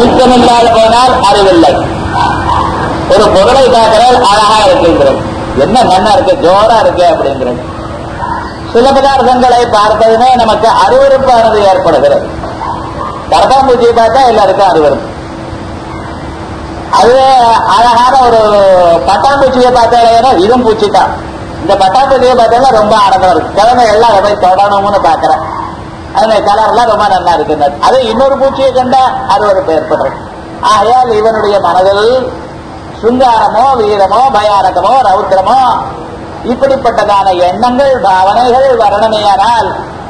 நிமித்தம் இல்லாத போனால் அறிவில்லை ஒரு பொருளை பார்க்கிறால் அழகா இருக்குங்கிறது என்ன நன்னா இருக்கு ஜோரா இருக்கு அப்படிங்கிறது சில பதார்த்தங்களை பார்ப்பதுமே நமக்கு அருவருப்பானது ஏற்படுகிறது கரப்பாம்பூச்சியை பார்த்தா எல்லாருக்கும் அருவருப்பு அது அழகான ஒரு பட்டாம்பூச்சியை பார்த்தாலேனா இதுவும் பூச்சி தான் இந்த பட்டாம்பூச்சியை பார்த்தாலும் ரொம்ப ஆனந்தம் இருக்கு குழந்தைகள்லாம் அதை போய் தொடணும்னு பார்க்கிறேன் அது கலர்லாம் ரொம்ப நல்லா இருக்கு அது இன்னொரு பூச்சியை கண்டா அருவருப்பு ஏற்படுறது ஆகையால் இவனுடைய மனதில் சுங்காரமோ வீரமோ பயானகமோ ரௌத்திரமோ இப்படிப்பட்டதான எண்ணங்கள் பாவனைகள் வர்ணனையானால்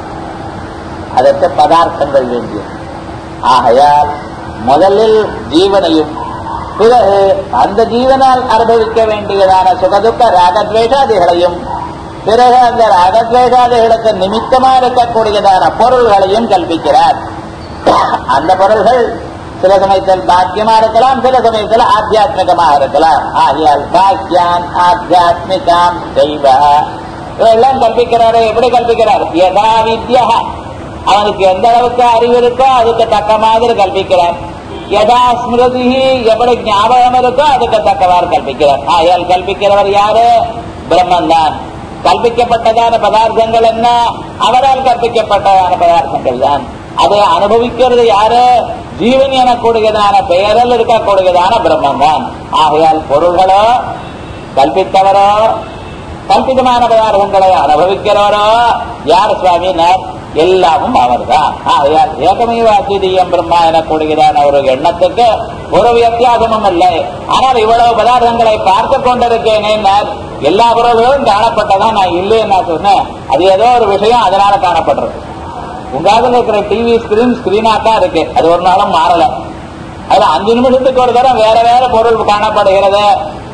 அதற்கு பதார்த்தங்கள் வேண்டியது ஆகையால் முதலில் ஜீவனையும் பிறகு அந்த ஜீவனால் அனுபவிக்க வேண்டியதான சுகதுக்க ராகத்வேஷாதிகளையும் பிறகு அந்த ராகத்வேஷாதிகளுக்கு நிமித்தமா இருக்கக்கூடியதான பொருள்களையும் கல்பிக்கிறார் அந்த பொருள்கள் சில சமயத்தில் பாக்கியமா இருக்கலாம் சில சமயத்தில் ஆத்தியாத்மிகமாக இருக்கலாம் ஆகியால் பாக்கியான் ஆத்தியாத்மிகாம் தெய்வ இதெல்லாம் கல்பிக்கிறாரு எப்படி கல்பிக்கிறார் யதா வித்யா அவனுக்கு எந்த அளவுக்கு அறிவு இருக்கோ அதுக்கு தக்க மாதிரி கல்பிக்கிறார் யதா ஸ்மிருதி எப்படி ஞாபகம் இருக்கோ அதுக்கு தக்கவாறு கல்பிக்கிறார் ஆயால் கல்பிக்கிறவர் யாரு பிரம்மன் தான் கல்பிக்கப்பட்டதான பதார்த்தங்கள் என்ன அவரால் கற்பிக்கப்பட்டதான பதார்த்தங்கள் தான் அதை அனுபவிக்கிறது யாரு ஜீவன் எனக்கூடியதான பெயரில் இருக்கக்கூடியதான பிரம்மன் தான் ஆகையால் பொருள்களோ கல்பித்தவரோ கல்பிதமான பதார்த்தங்களை அனுபவிக்கிறவரோ யார் சுவாமினர் எல்லாமும் அவர்தான் ஆகையால் ஏகமேவ அத்விதீயம் பிரம்மா எனக்கூடியதான ஒரு எண்ணத்துக்கு ஒரு வித்தியாசமும் இல்லை ஆனால் இவ்வளவு பதார்த்தங்களை பார்த்து கொண்டிருக்கேனே எல்லா பொருள்களும் காணப்பட்டதான் நான் இல்லைன்னு நான் சொன்னேன் அது ஏதோ ஒரு விஷயம் அதனால காணப்படுறது உங்காவது இருக்கிற டிவி ஸ்கிரீன் ஸ்கிரீனா தான் இருக்கு அது ஒரு நாளும் மாறல அதுல அஞ்சு நிமிஷத்துக்கு ஒரு தரம் வேற வேற பொருள் காணப்படுகிறது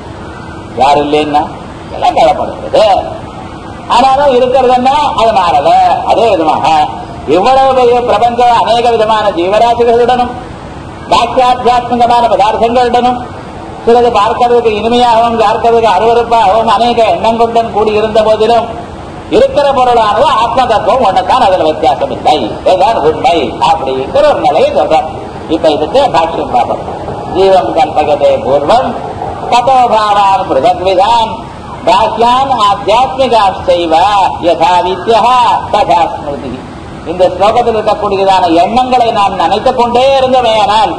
யார் இல்லைன்னா எல்லாம் காணப்படுகிறது ஆனாலும் இருக்கிறதுன்னா அது மாறல அதே விதமாக இவ்வளவு பெரிய பிரபஞ்ச அநேக விதமான ஜீவராசிகளுடனும் பாக்கியாத்மிகமான பதார்த்தங்களுடனும் சிலது பார்க்கிறதுக்கு இனிமையாகவும் பார்க்கிறதுக்கு அருவறுப்பாகவும் அநேக எண்ணம் கொண்டும் கூடி இருந்த போதிலும் இருக்கிற பொருளானது ஆத்ம தத்துவம் ஒன்றுதான் அதுல வித்தியாசம் இல்லை இதுதான் உண்மை அப்படிங்கிற ஒரு நிலையை சொல்றோம் இப்ப இதுக்கு பாஷ்யம் பார்ப்போம் ஜீவம் கல்பகதே பூர்வம் ததோபாவான் பிருதத்விதான் பாக்கியான் ஆத்தியாத்மிகாச்சைவ யதா வித்யா ததா ஸ்மிருதி இந்த ஸ்லோகத்தில் இருக்கக்கூடியதான எண்ணங்களை நாம் நினைத்துக் கொண்டே இருந்தவையானால்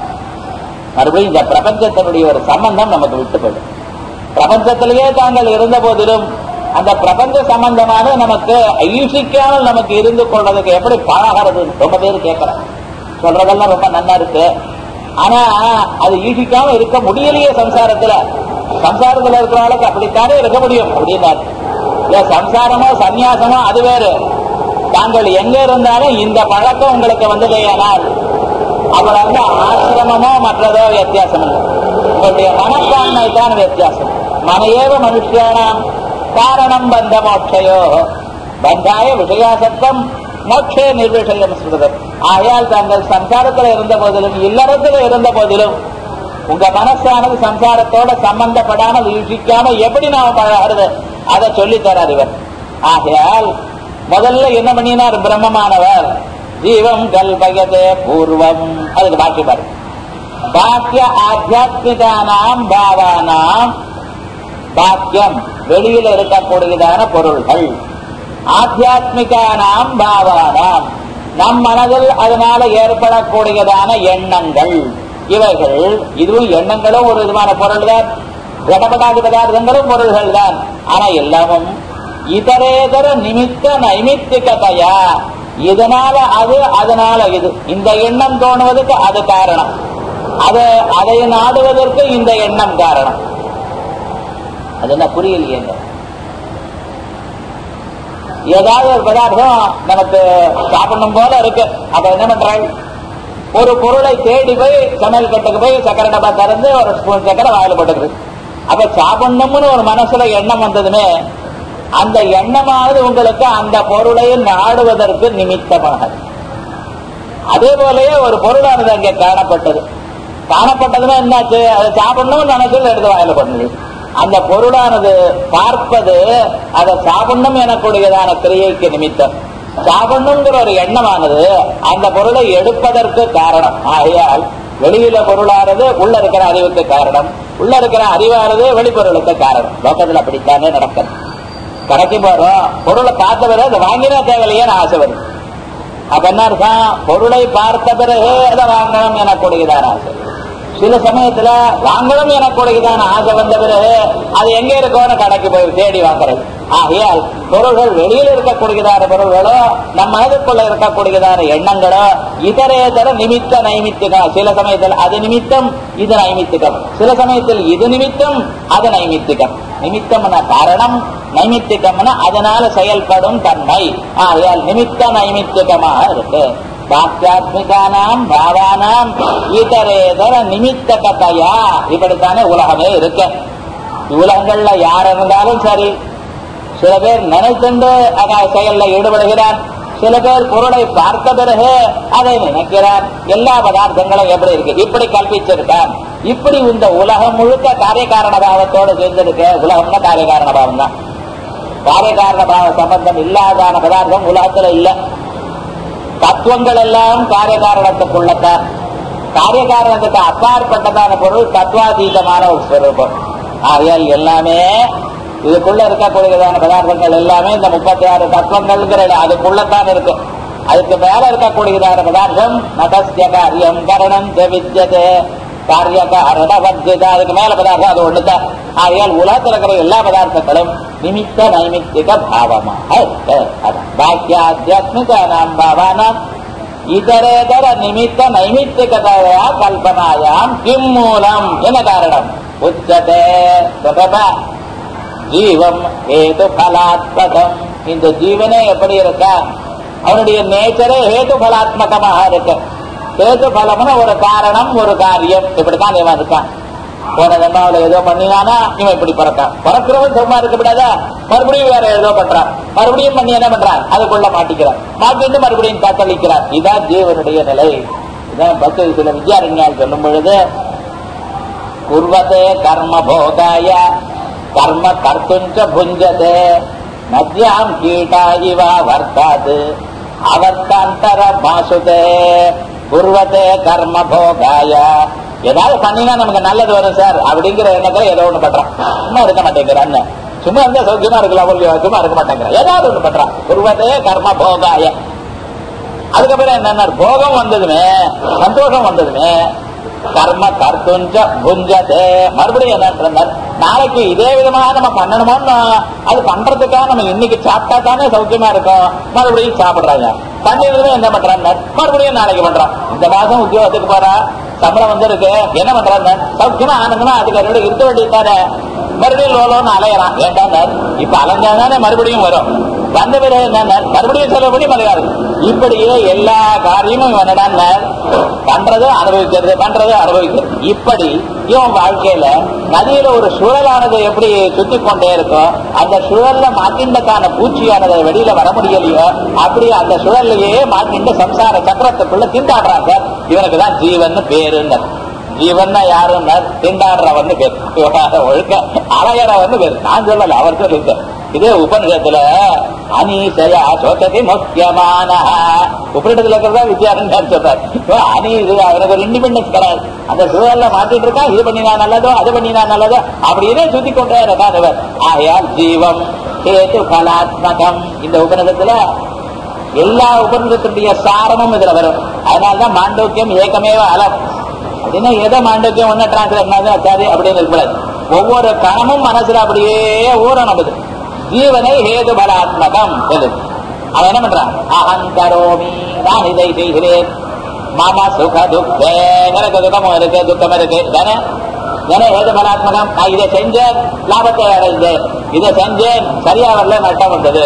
மறுபடியும் இந்த பிரபஞ்சத்தினுடைய ஒரு சம்பந்தம் நமக்கு விட்டு போயிடும் பிரபஞ்சத்திலேயே தாங்கள் இருந்த போதிலும் அந்த பிரபஞ்ச சம்பந்தமான நமக்கு ஈசிக்காமல் நமக்கு இருந்து கொள்றதுக்கு எப்படி பழகிறது ரொம்ப பேர் கேட்கறாங்க சொல்றதெல்லாம் ரொம்ப நல்லா இருக்கு ஆனா அது ஈசிக்காம இருக்க முடியலையே சம்சாரத்துல சம்சாரத்துல இருக்கிறவளுக்கு அப்படித்தானே இருக்க முடியும் அப்படின்னாரு இல்ல சம்சாரமோ சந்நியாசமோ அது வேறு தாங்கள் எங்க இருந்தாலும் இந்த பழக்கம் உங்களுக்கு வந்ததேயானால் அவர் வந்து ஆசிரமமோ மற்றதோ வித்தியாசம் இல்லை உங்களுடைய மனப்பான்மை தான் வித்தியாசம் மனையேவ மனுஷியானாம் காரணம் பந்த மோட்சையோ பந்தாய விஷயாசத்தம் மோட்சே நிர்விஷயம் ஸ்ருதம் ஆகையால் தாங்கள் சம்சாரத்தில் இருந்த போதிலும் இல்லறத்தில் இருந்த போதிலும் உங்க மனசானது சம்சாரத்தோட சம்பந்தப்படாமல் ஈழ்ச்சிக்காம எப்படி நாம பழகிறது அதை சொல்லி தரார் இவர் ஆகையால் முதல்ல என்ன பண்ணினார் பிரம்மமானவர் ஜீவம் கல்பயதே பூர்வம் அதுக்கு பாக்கி பாரு பாக்கிய ஆத்தியாத்மிகானாம் பாவானாம் பாக்கியம் வெளியில இருக்கக்கூடியதான பொருள்கள் ஆத்தியாத்மிகானாம் பாவானாம் நம் மனதில் அதனால ஏற்படக்கூடியதான எண்ணங்கள் இவைகள் இதுவும் எண்ணங்களும் ஒரு விதமான பொருள் தான் கடப்படாதி பதார்த்தங்களும் பொருள்கள் தான் ஆனா எல்லாமும் இதரேதர நிமித்த நைமித்திகதையா இதனால அது அதனால இது இந்த எண்ணம் தோணுவதற்கு அது காரணம் அது அதை நாடுவதற்கு இந்த எண்ணம் காரணம் அது என்ன புரியலையேங்க ஏதாவது ஒரு பதார்த்தம் நமக்கு சாப்பிடணும் போல இருக்கு அப்ப என்ன பண்றாள் ஒரு பொருளை தேடி போய் சமையல் கட்டுக்கு போய் சக்கரை டப்பா திறந்து ஒரு ஸ்பூன் சக்கரை வாயில போட்டுக்குது அப்ப சாப்பிடணும்னு ஒரு மனசுல எண்ணம் வந்ததுமே அந்த எண்ணமானது உங்களுக்கு அந்த பொருளை நாடுவதற்கு நிமித்தமாக அதே போலயே ஒரு பொருளானது அங்கே காணப்பட்டது காணப்பட்டதுமே என்னாச்சு அதை சாப்பிடணும்னு நினைச்சது எடுத்து வாயில பண்ணுது அந்த பொருளானது பார்ப்பது அதை சாப்பிடணும் எனக்கூடியதான கிரியைக்கு நிமித்தம் சாப்பிடணுங்கிற ஒரு எண்ணமானது அந்த பொருளை எடுப்பதற்கு காரணம் ஆகையால் வெளியில பொருளானது உள்ள இருக்கிற அறிவுக்கு காரணம் உள்ள இருக்கிற அறிவானது வெளிப்பொருளுக்கு காரணம் லோகத்துல அப்படித்தானே நடக்கிறது கடைக்கு போறோம் பொருளை பார்த்த பிறகு அதை வாங்கினா தேவையில்லையே ஆசை வருது அப்ப என்ன அர்த்தம் பொருளை பார்த்த பிறகு அதை வாங்கணும் எனக்கூடியதான ஆசை சில சமயத்துல வாங்கணும் எனக்கூடியதான ஆசை வந்த பிறகு அது எங்க இருக்கோன்னு கடைக்கு போய் தேடி வாங்குறது ஆகையால் பொருள்கள் வெளியில் இருக்கக்கூடியதான பொருள்களோ நம் மனதுக்குள்ள இருக்கக்கூடியதான எண்ணங்களோ இதரேதர நிமித்த நைமித்திகம் சில சமயத்தில் அது நிமித்தம் இது நைமித்திகம் சில சமயத்தில் இது நிமித்தம் அது நைமித்திகம் நிமித்தம்னா காரணம் நைமித்திகம்னா அதனால செயல்படும் தன்மை ஆகையால் நிமித்த நைமித்திகமாக இருக்கு வாக்கியாத்மிகானாம் பாவானாம் இதரேதர நிமித்த கதையா இப்படித்தானே உலகமே இருக்கு உலகங்கள்ல யார் இருந்தாலும் சரி சில பேர் நினைத்துண்டு அத செயல்ல ஈடுபடுகிறார் சில பேர் பொருளை பார்த்த பிறகு அதை நினைக்கிறார் எல்லா பதார்த்தங்களும் எப்படி இருக்கு இப்படி கல்பிச்சிருக்கான் இப்படி இந்த உலகம் முழுக்க காரியகாரண பாவத்தோடு சேர்ந்திருக்க உலகம்னா காரியகாரண பாவம் தான் காரியகாரண பாவ சம்பந்தம் இல்லாதான பதார்த்தம் உலகத்துல இல்ல தத்துவங்கள் எல்லாம் காரியகாரணத்துக்குள்ளத்தான் காரியகாரணத்துக்கு அப்பாற்பட்டதான பொருள் தத்துவாதீதமான ஒரு ஸ்வரூபம் ஆகையால் எல்லாமே இதுக்குள்ள இருக்கக்கூடியதான பதார்த்தங்கள் எல்லாமே இந்த முப்பத்தி ஆறு தத்துவங்கள்ங்கிற அதுக்குள்ளத்தான் இருக்கு அதுக்கு மேல இருக்கக்கூடியதான பதார்த்தம் நதஸ்ய காரியம் கரணம் வித்தியதே காரிய காரண வர்ஜிதா அதுக்கு மேல பதார்த்தம் அது ஒண்ணுதான் ஆகையால் உலகத்தில் இருக்கிற எல்லா பதார்த்தங்களும் நிமித்த நைமித்திக பாவமாக இருக்கு அதான் பாக்கியாத்தியாத்மிக நாம் பாவானாம் இதரேதர நிமித்த நைமித்திகதையா கல்பனாயாம் கிம் மூலம் என்ன காரணம் உச்சதே சுகதா ஜீவம் ஏது பலாத்மகம் இந்த ஜீவனே எப்படி இருக்கா அவனுடைய நேச்சரே ஹேது பலாத்மகமாக இருக்கு ஹேது பலம்னு ஒரு காரணம் ஒரு காரியம் இப்படித்தான் இவன் இருக்கான் போன ஜென்மாவில் ஏதோ பண்ணினானா இவன் இப்படி பிறக்கான் பிறக்கிறவன் சும்மா இருக்க விடாதா மறுபடியும் வேற ஏதோ பண்றான் மறுபடியும் பண்ணி என்ன பண்றான் அதுக்குள்ள மாட்டிக்கிறான் மாட்டிட்டு மறுபடியும் தத்தளிக்கிறான் இதான் ஜீவனுடைய நிலை இதான் பக்தி சில வித்யாரண்யால் சொல்லும் பொழுது குர்வதே கர்ம போகாய கர்ம கர்த்துஞ்ச புஞ்சதே நத்யாம் கீட்டா இவா வர்த்தாது அவர்த்தாந்தர மாசுதே குர்வதே கர்ம போகாய ஏதாவது பண்ணினா நமக்கு நல்லது வரும் சார் அப்படிங்கிற எண்ணத்துல ஏதோ ஒண்ணு பண்றான் சும்மா இருக்க மாட்டேங்கிறான்னு சும்மா இருந்தா சௌக்கியமா இருக்கலாம் இல்லையோ சும்மா இருக்க மாட்டேங்கிறான் ஏதாவது ஒண்ணு பண்றான் குர்வதே கர்ம போகாய அதுக்கப்புறம் என்னன்னா போகம் வந்ததுமே சந்தோஷம் வந்ததுமே கர்ம கர்த்துஞ்ச புஞ்சதே மறுபடியும் என்ன நாளைக்கு இதே விதமாக நம்ம பண்ணணுமோன்னு அது பண்றதுக்காக நம்ம இன்னைக்கு சாப்பிட்டா தானே சௌக்கியமா இருக்கும் மறுபடியும் சாப்பிடுறாங்க பண்ணிருந்தே என்ன பண்றாங்க மறுபடியும் நாளைக்கு பண்றான் இந்த மாசம் உத்தியோகத்துக்கு போறா சம்பளம் வந்திருக்கு என்ன பண்றாங்க சௌக்கியமா ஆனந்தமா அதுக்கு அதோட இருக்க வேண்டியதானே மறுபடியும் லோலோன்னு அலையறான் ஏன்டா இப்ப அலைஞ்சாதானே மறுபடியும் வரும் வந்த பிறகு என்ன மறுபடியும் செலவுபடி மலையாரு இப்படியே எல்லா காரியமும் இவன் என்னடா பண்றது அனுபவிக்கிறது பண்றது அனுபவிக்கிறது இப்படி இவன் வாழ்க்கையில நதியில ஒரு சுழலானது எப்படி சுத்தி கொண்டே இருக்கோ அந்த சுழல்ல மாட்டின்றக்கான பூச்சியானது வெளியில வர முடியலையோ அப்படி அந்த சுழல்லையே மாட்டின்ற சம்சார சக்கரத்துக்குள்ள திண்டாடுறாங்க இவனுக்கு தான் ஜீவன் பேருன்னு ஜீவன் யாருன்னா திண்டாடுறவன் பேர் விவகார ஒழுக்க அலையறவன் பேர் நான் சொல்லல அவர் சொல்லுங்க இதே உபநிஷத்துல அனீசயா சோததி முக்கியமான உபநிடத்துல இருக்கிறதா வித்யாரண்யர் சொல்றார் இப்போ அனீது அவனுக்கு ஒரு இண்டிபெண்டன்ஸ் கிடையாது அந்த சூழல்ல மாட்டிட்டு இருக்கான் இது பண்ணினா நல்லதோ அது பண்ணினா நல்லதோ அப்படியே சுத்தி கொண்டே இருக்கான் இவர் ஆகையால் ஜீவம் கேது பலாத்மகம் இந்த உபநிடத்துல எல்லா உபநிடத்துடைய சாரமும் இதுல வரும் அதனாலதான் மாண்டோக்கியம் ஏகமேவ அலம் அப்படின்னா எதை மாண்டோக்கியம் ஒன்னு டிரான்ஸ்லேட் சரி அப்படின்னு இருக்கக்கூடாது ஒவ்வொரு கணமும் மனசுல அப்படியே ஊறணும் இது ஜீவனை ஹேது பலாத்மகம் இது அவன் என்ன பண்றான் அகம் கரோமி நான் இதை செய்கிறேன் மாமா சுக துக்கே எனக்கு சுகமும் இருக்கு துக்கம் இருக்கு தானே தானே ஹேது பலாத்மகம் நான் இதை செஞ்சேன் லாபத்தை அடைந்தேன் இதை செஞ்சேன் சரியா வரல நட்டம் வந்தது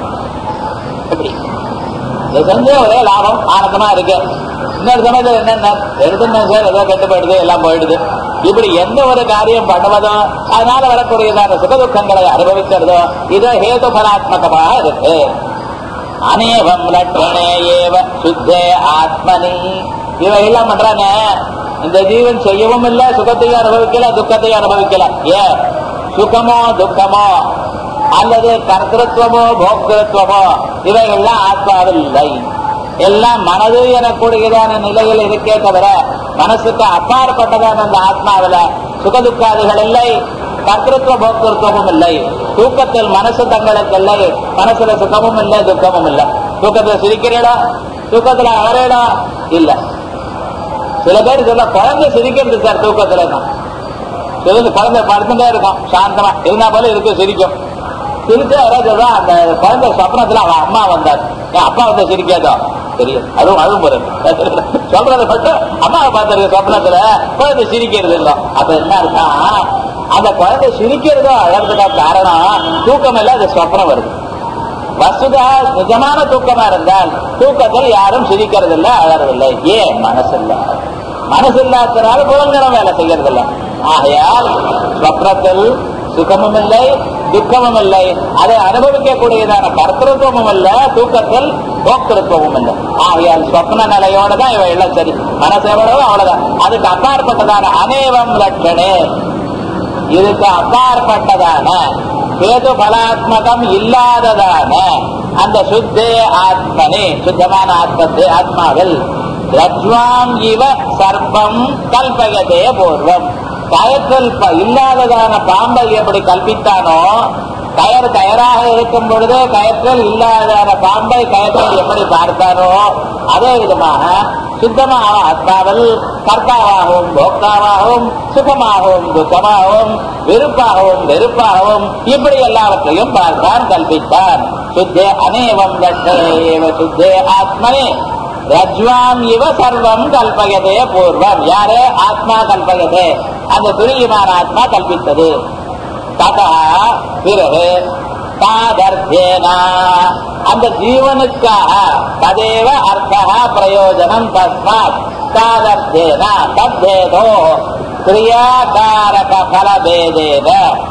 எப்படி இதை செஞ்சே ஒரே லாபம் ஆனந்தமா இருக்கு இன்னொரு சமயத்தில் என்னென்ன எடுத்துன்னு சார் ஏதோ கெட்டு போயிடுது எல்லாம் போயிடுது இப்படி எந்த ஒரு காரியம் பண்ணுவதோ அதனால வரக்கூடியதான சுகதுக்கங்களை அனுபவிக்கிறதோ இது ஹேது பலாத்மகமாக இருக்கு அநேகம் லட்சணே ஏவ சுத்தே ஆத்மனி இவன் எல்லாம் பண்றாங்க இந்த ஜீவன் செய்யவும் இல்லை சுகத்தையும் அனுபவிக்கல துக்கத்தையும் அனுபவிக்கல ஏன் சுகமோ துக்கமோ அல்லது கர்த்தத்துவமோ போக்திருத்துவமோ இவைகள்லாம் ஆத்மாவில் இல்லை எல்லாம் மனது எனக்கூடியதான நிலையில் இருக்கே தவிர மனசுக்கு அப்பாற்பட்டதான அந்த ஆத்மாவில சுகதுக்காதிகள் இல்லை கர்த்தத்துவ போக்திருத்துவமும் இல்லை தூக்கத்தில் மனசு தங்களுக்கு இல்லை மனசுல சுகமும் இல்லை துக்கமும் இல்லை தூக்கத்துல சிரிக்கிறீடா தூக்கத்துல அழறேடா இல்ல சில பேர் சொல்ல குழந்தை சிரிக்கிறது சார் தூக்கத்துல தான் சிலது குழந்தை படுத்துட்டே இருக்கும் சாந்தமா இருந்தா போல இருக்கு சிரிக்கும் சிரிச்சு யாராவது சொல்றா அந்த குழந்தை சொப்னத்துல அவன் அம்மா வந்தார் என் அப்பா வந்து சிரிக்காதோ தெரியும் அதுவும் அதுவும் போறது சொல்றது மட்டும் அம்மாவை பார்த்திருக்க சொப்னத்துல குழந்தை சிரிக்கிறது இல்லை அப்ப என்ன இருக்கா அந்த குழந்தை சிரிக்கிறதோ அழகிறதுக்கா காரணம் தூக்கம் இல்லை அது சொப்னம் வருது வசுதா நிஜமான தூக்கமா இருந்தால் தூக்கத்தில் யாரும் சிரிக்கிறது இல்லை அழறதில்லை ஏன் மனசு இல்லை மனசு இல்லாதனால புலங்கரம் வேலை செய்யறதில்லை ஆகையால் ஸ்வப்னத்தில் சுகமும் இல்லை துக்கமும் இல்லை அதை அனுபவிக்கக்கூடியதான கர்த்தத்துவமும் இல்லை தூக்கத்தில் போக்கிருத்துவமும் இல்லை ஆகையால் ஸ்வப்ன நிலையோட தான் இவ எல்லாம் சரி மனசு எவ்வளவோ அவ்வளவுதான் அதுக்கு அப்பாற்பட்டதான அநேவம் லட்சணே இதுக்கு அப்பாற்பட்டதான கேது பலாத்மகம் இல்லாததான அந்த சுத்தே ஆத்மனே சுத்தமான ஆத்மத்தே ஆத்மாவில் ரஜ்வாம் இவ சர்ப்பம் கல்பயதே பூர்வம் கயத்தில் ப- இல்லாததான பாம்பை எப்படி கல்பித்தானோ கயர் கயராக இருக்கும் பொழுது கயத்தில் இல்லாதான பாம்பை கயத்தில் எப்படி பார்த்தாரோ அதே விதமாக சுத்தமான ஆத்மாவில் கர்த்தாவாகவும் போக்தாவாகவும் சுகமாகவும் துக்கமாகவும் விருப்பாகவும் வெறுப்பாகவும் இப்படி எல்லாவற்றையும் பார்த்தான் கல்பித்தான் சுத்தே அநேவம் தட்டேவ சுத்தே ஆத்மனே ரஜ்வாம் இவ சர்வம் கல்பயதே பூர்வம் யாரே ஆத்மா கல்பயதே அந்த துரியமான ஆத்மா கல்பித்தது ததா பிறகு தாதர்த்தேனா அந்த ஜீவனுக்காக ததேவ அர்த்தா பிரயோஜனம் தஸ்மாத் தாதர்த்தேனா தத்தேதோ கிரியாகாரக பலபேதேன